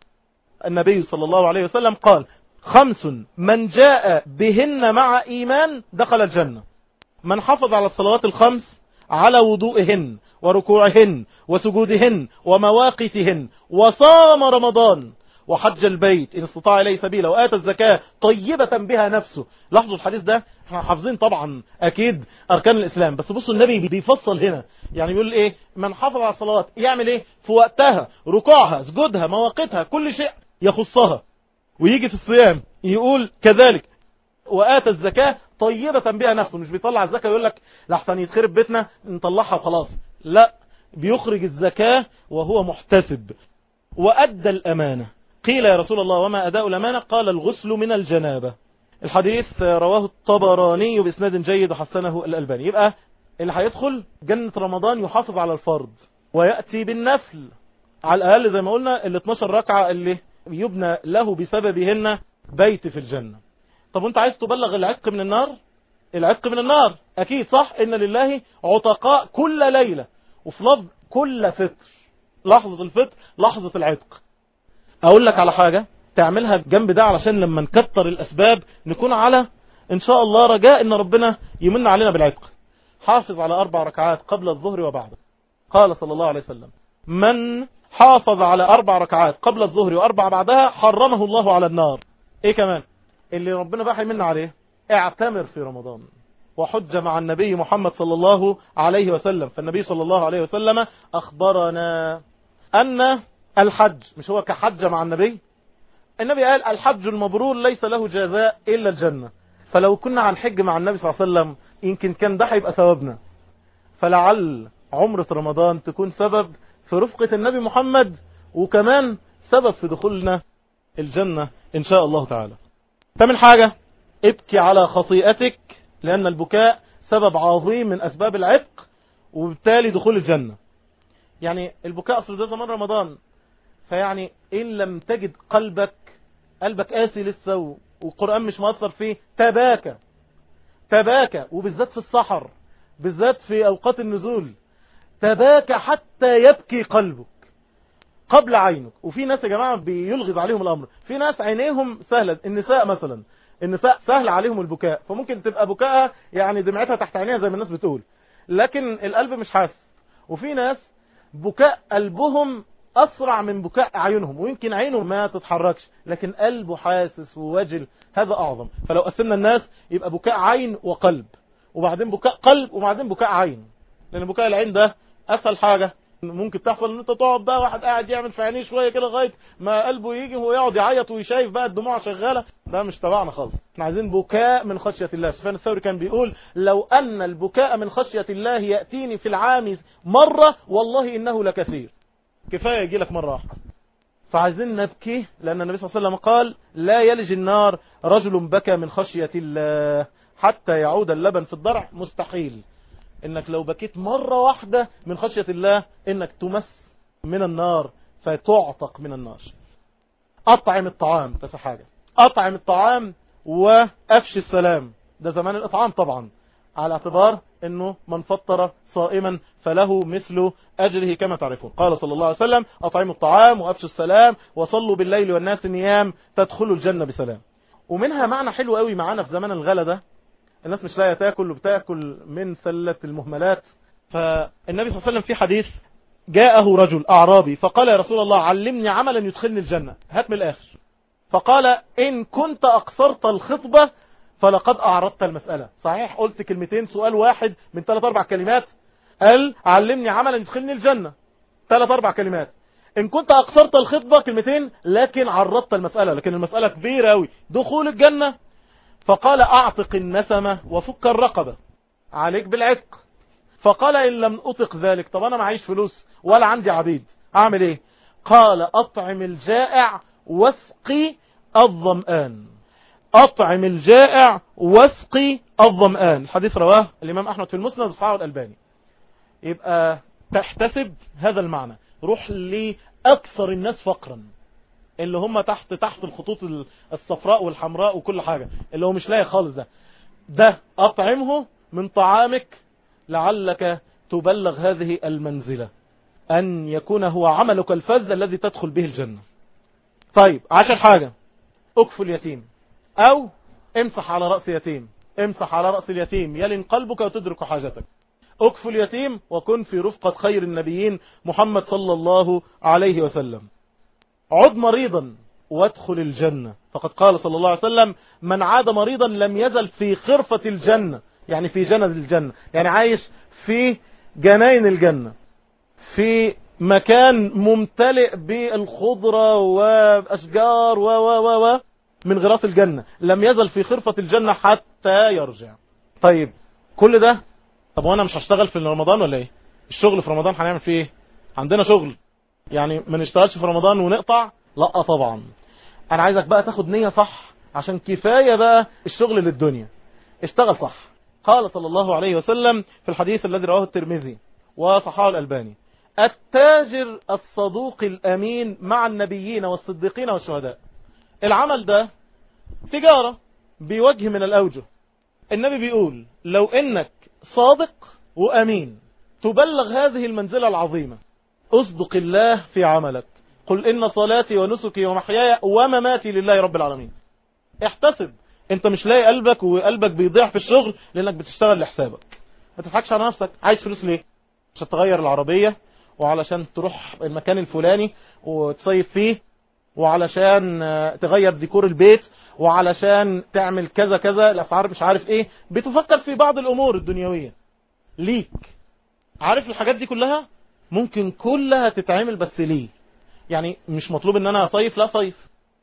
النبي صلى الله عليه وسلم قال خمس من جاء بهن مع إيمان دخل الجنة من حافظ على الصلوات الخمس على وضوئهن وركوعهن وسجودهن ومواقتهن وصام رمضان وحج البيت إن استطاع إليه سبيلا وآتى الزكاة طيبة بها نفسه لاحظوا الحديث ده احنا حافظين طبعا أكيد أركان الإسلام بس بصوا النبي بيفصل هنا يعني بيقول إيه من حافظ على الصلوات يعمل إيه في وقتها ركوعها سجودها مواقتها كل شيء يخصها ويجي في الصيام يقول كذلك وآتى الزكاة طيبة بها نفسه مش بيطلع الزكاة يقول لك لحسن يتخرب بيتنا نطلعها وخلاص لا بيخرج الزكاة وهو محتسب وأدى الأمانة قيل يا رسول الله وما أداء الأمانة قال الغسل من الجنابة الحديث رواه الطبراني بإسناد جيد وحسنه الألباني يبقى اللي هيدخل جنة رمضان يحافظ على الفرض ويأتي بالنفل على الأقل زي ما قلنا ال 12 ركعة اللي يبنى له بسببهن بيت في الجنة طب وانت عايز تبلغ العتق من النار العتق من النار أكيد صح إن لله عتقاء كل ليلة وفي لفظ كل فطر لحظة الفطر لحظة العتق أقول لك على حاجة تعملها جنب ده علشان لما نكتر الأسباب نكون على إن شاء الله رجاء إن ربنا يمن علينا بالعتق حافظ على أربع ركعات قبل الظهر وبعده قال صلى الله عليه وسلم من حافظ على أربع ركعات قبل الظهر وأربع بعدها حرمه الله على النار إيه كمان اللي ربنا بقى يمن عليه اعتمر في رمضان وحج مع النبي محمد صلى الله عليه وسلم فالنبي صلى الله عليه وسلم أخبرنا أن الحج مش هو كحج مع النبي النبي قال الحج المبرور ليس له جزاء إلا الجنة فلو كنا هنحج مع النبي صلى الله عليه وسلم يمكن كان ده هيبقى ثوابنا فلعل عمرة رمضان تكون سبب في رفقة النبي محمد وكمان سبب في دخولنا الجنة إن شاء الله تعالى ثامن حاجة ابكي على خطيئتك لأن البكاء سبب عظيم من أسباب العتق وبالتالي دخول الجنة يعني البكاء أصل ده زمان رمضان فيعني إن لم تجد قلبك قلبك قاسي لسه والقرآن مش مؤثر فيه تباكى تباكى وبالذات في السحر بالذات في أوقات النزول تباكى حتى يبكي قلبك قبل عينك وفي ناس يا جماعة بيلغز عليهم الأمر في ناس عينيهم سهلة النساء مثلا النساء سهل عليهم البكاء فممكن تبقى بكاءها يعني دمعتها تحت عينيها زي ما الناس بتقول لكن القلب مش حاسس وفي ناس بكاء قلبهم أسرع من بكاء أعينهم ويمكن عينه ما تتحركش لكن قلبه حاسس ووجل هذا أعظم فلو قسمنا الناس يبقى بكاء عين وقلب وبعدين بكاء قلب وبعدين بكاء عين لأن بكاء العين ده أسهل حاجة ممكن تحصل ان انت تقعد بقى واحد قاعد يعمل في عينيه شويه كده لغايه ما قلبه يجي وهو يقعد يعيط ويشايف بقى الدموع شغاله ده مش تبعنا خالص احنا عايزين بكاء من خشيه الله سفيان الثوري كان بيقول لو ان البكاء من خشيه الله ياتيني في العام مره والله انه لكثير كفايه يجي لك مره واحده فعايزين نبكي لان النبي صلى الله عليه وسلم قال لا يلج النار رجل بكى من خشيه الله حتى يعود اللبن في الضرع مستحيل انك لو بكيت مرة واحدة من خشية الله انك تمس من النار فتعتق من النار اطعم الطعام ده حاجة اطعم الطعام وافشي السلام ده زمان الاطعام طبعا على اعتبار انه من فطر صائما فله مثل اجره كما تعرفون قال صلى الله عليه وسلم اطعموا الطعام وافشوا السلام وصلوا بالليل والناس نيام تدخلوا الجنة بسلام ومنها معنى حلو قوي معانا في زمان الغلا ده الناس مش لاقيه تاكل وبتاكل من سله المهملات فالنبي صلى الله عليه وسلم في حديث جاءه رجل اعرابي فقال يا رسول الله علمني عملا يدخلني الجنه هات من الاخر فقال ان كنت اقصرت الخطبه فلقد اعرضت المساله صحيح قلت كلمتين سؤال واحد من ثلاث اربع كلمات قال علمني عملا يدخلني الجنه ثلاث اربع كلمات ان كنت اقصرت الخطبه كلمتين لكن عرضت المساله لكن المساله كبيره قوي دخول الجنه فقال أعتق النسمة وفك الرقبة عليك بالعتق فقال إن لم أطق ذلك طب أنا معيش فلوس ولا عندي عبيد أعمل إيه قال أطعم الجائع واسقي الظمآن أطعم الجائع واسقي الظمآن الحديث رواه الإمام أحمد في المسند وصححه الألباني يبقى تحتسب هذا المعنى روح لأكثر الناس فقرا اللي هم تحت تحت الخطوط الصفراء والحمراء وكل حاجة اللي هو مش لاقي خالص ده ده أطعمه من طعامك لعلك تبلغ هذه المنزلة أن يكون هو عملك الفذ الذي تدخل به الجنة طيب عشر حاجة أكفل يتيم أو امسح على رأس يتيم امسح على رأس اليتيم يلن قلبك وتدرك حاجتك أكفل يتيم وكن في رفقة خير النبيين محمد صلى الله عليه وسلم عد مريضا وادخل الجنة فقد قال صلى الله عليه وسلم من عاد مريضا لم يزل في خرفة الجنة يعني في جنة الجنة يعني عايش في جناين الجنة في مكان ممتلئ بالخضرة وأشجار و و و و من غراس الجنة لم يزل في خرفة الجنة حتى يرجع طيب كل ده طب وانا مش هشتغل في رمضان ولا ايه الشغل في رمضان هنعمل فيه ايه عندنا شغل يعني ما نشتغلش في رمضان ونقطع لا طبعا انا عايزك بقى تاخد نية صح عشان كفاية بقى الشغل للدنيا اشتغل صح قال صلى الله عليه وسلم في الحديث الذي رواه الترمذي وصححه الألباني التاجر الصدوق الأمين مع النبيين والصديقين والشهداء العمل ده تجارة بوجه من الأوجه النبي بيقول لو إنك صادق وأمين تبلغ هذه المنزلة العظيمة اصدق الله في عملك قل إن صلاتي ونسكي ومحياي ومماتي لله رب العالمين احتسب انت مش لاقي قلبك وقلبك بيضيع في الشغل لانك بتشتغل لحسابك ما تضحكش على نفسك عايز فلوس ليه عشان تغير العربية وعلشان تروح المكان الفلاني وتصيف فيه وعلشان تغير ديكور البيت وعلشان تعمل كذا كذا الاسعار مش عارف ايه بتفكر في بعض الامور الدنيوية ليك عارف الحاجات دي كلها ممكن كلها تتعمل بس ليه يعني مش مطلوب ان انا صيف لا صيف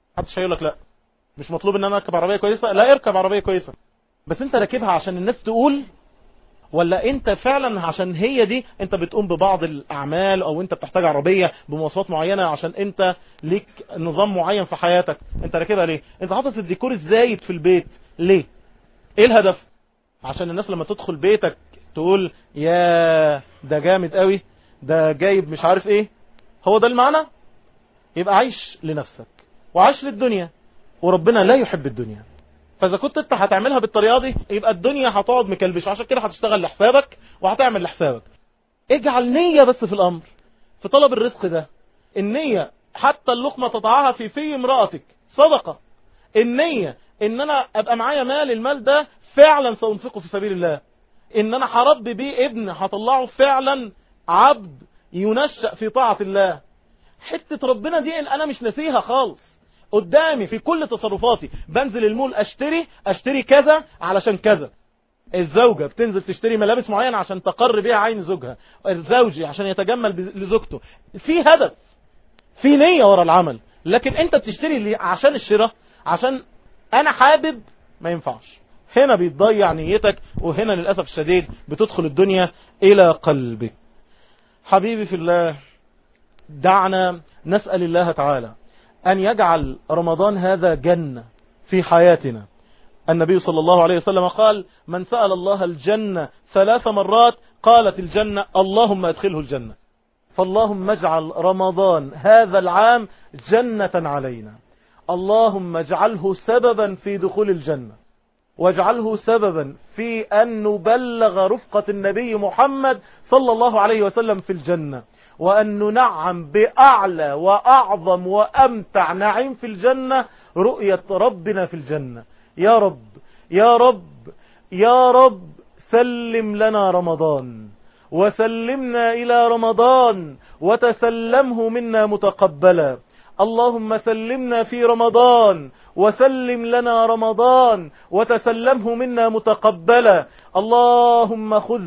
محدش هيقول لك لا مش مطلوب ان انا اركب عربيه كويسه لا اركب عربيه كويسه بس انت راكبها عشان الناس تقول ولا انت فعلا عشان هي دي انت بتقوم ببعض الاعمال او انت بتحتاج عربيه بمواصفات معينه عشان انت ليك نظام معين في حياتك انت راكبها ليه انت حاطط الديكور الزايد في البيت ليه ايه الهدف عشان الناس لما تدخل بيتك تقول يا ده جامد قوي ده جايب مش عارف ايه هو ده المعنى يبقى عيش لنفسك وعيش للدنيا وربنا لا يحب الدنيا فاذا كنت انت هتعملها بالطريقه دي يبقى الدنيا هتقعد مكلبش عشان كده هتشتغل لحسابك وهتعمل لحسابك اجعل نية بس في الامر في طلب الرزق ده النية حتى اللقمة تضعها في في امرأتك صدقة النية ان انا ابقى معايا مال المال ده فعلا سأنفقه في سبيل الله ان انا هربي بيه ابن هطلعه فعلا عبد ينشأ في طاعة الله حتة ربنا دي ان انا مش نسيها خالص قدامي في كل تصرفاتي بنزل المول اشتري اشتري كذا علشان كذا الزوجة بتنزل تشتري ملابس معينة عشان تقر بيها عين زوجها الزوجي عشان يتجمل لزوجته في هدف في نية ورا العمل لكن انت بتشتري عشان الشراء عشان انا حابب ما ينفعش هنا بيتضيع نيتك وهنا للأسف الشديد بتدخل الدنيا إلى قلبك حبيبي في الله دعنا نسأل الله تعالى أن يجعل رمضان هذا جنة في حياتنا النبي صلى الله عليه وسلم قال من سأل الله الجنة ثلاث مرات قالت الجنة اللهم ادخله الجنة فاللهم اجعل رمضان هذا العام جنة علينا اللهم اجعله سببا في دخول الجنة واجعله سببا في أن نبلغ رفقة النبي محمد صلى الله عليه وسلم في الجنة وأن ننعم بأعلى وأعظم وأمتع نعيم في الجنة رؤية ربنا في الجنة يا رب يا رب يا رب سلم لنا رمضان وسلمنا إلى رمضان وتسلمه منا متقبلا اللهم سلمنا في رمضان وسلم لنا رمضان وتسلمه منا متقبلا اللهم خذ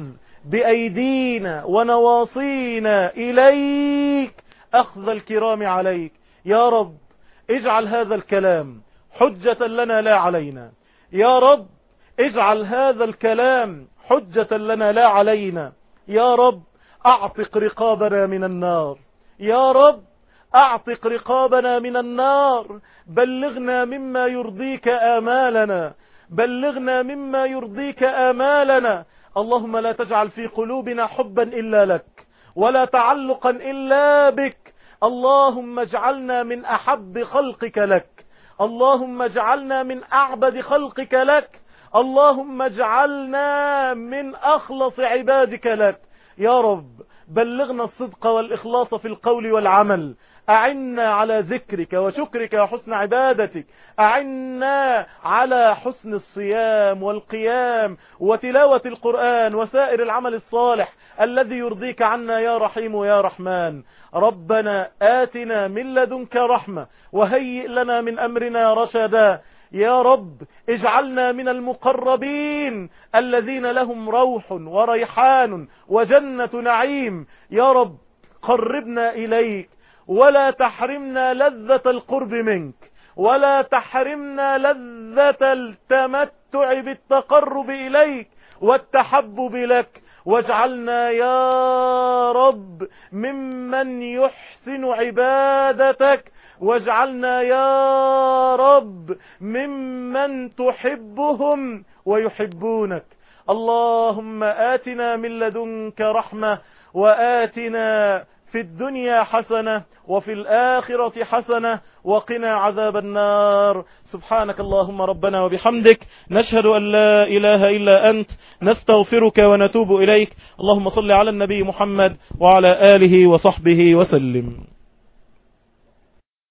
بأيدينا ونواصينا إليك أخذ الكرام عليك يا رب اجعل هذا الكلام حجة لنا لا علينا يا رب اجعل هذا الكلام حجة لنا لا علينا يا رب اعتق رقابنا من النار يا رب اعتق رقابنا من النار بلغنا مما يرضيك آمالنا بلغنا مما يرضيك آمالنا اللهم لا تجعل في قلوبنا حبا إلا لك ولا تعلقا إلا بك اللهم اجعلنا من أحب خلقك لك اللهم اجعلنا من أعبد خلقك لك اللهم اجعلنا من أخلص عبادك لك يا رب بلغنا الصدق والإخلاص في القول والعمل أعنا على ذكرك وشكرك وحسن عبادتك أعنا على حسن الصيام والقيام وتلاوة القرآن وسائر العمل الصالح الذي يرضيك عنا يا رحيم يا رحمن ربنا آتنا من لدنك رحمة وهيئ لنا من أمرنا رشدا يا رب اجعلنا من المقربين الذين لهم روح وريحان وجنة نعيم يا رب قربنا إليك ولا تحرمنا لذة القرب منك ولا تحرمنا لذة التمتع بالتقرب إليك والتحبب لك واجعلنا يا رب ممن يحسن عبادتك واجعلنا يا رب ممن تحبهم ويحبونك اللهم آتنا من لدنك رحمة وآتنا في الدنيا حسنة وفي الآخرة حسنة وقنا عذاب النار سبحانك اللهم ربنا وبحمدك نشهد أن لا إله إلا أنت نستغفرك ونتوب إليك اللهم صل على النبي محمد وعلى آله وصحبه وسلم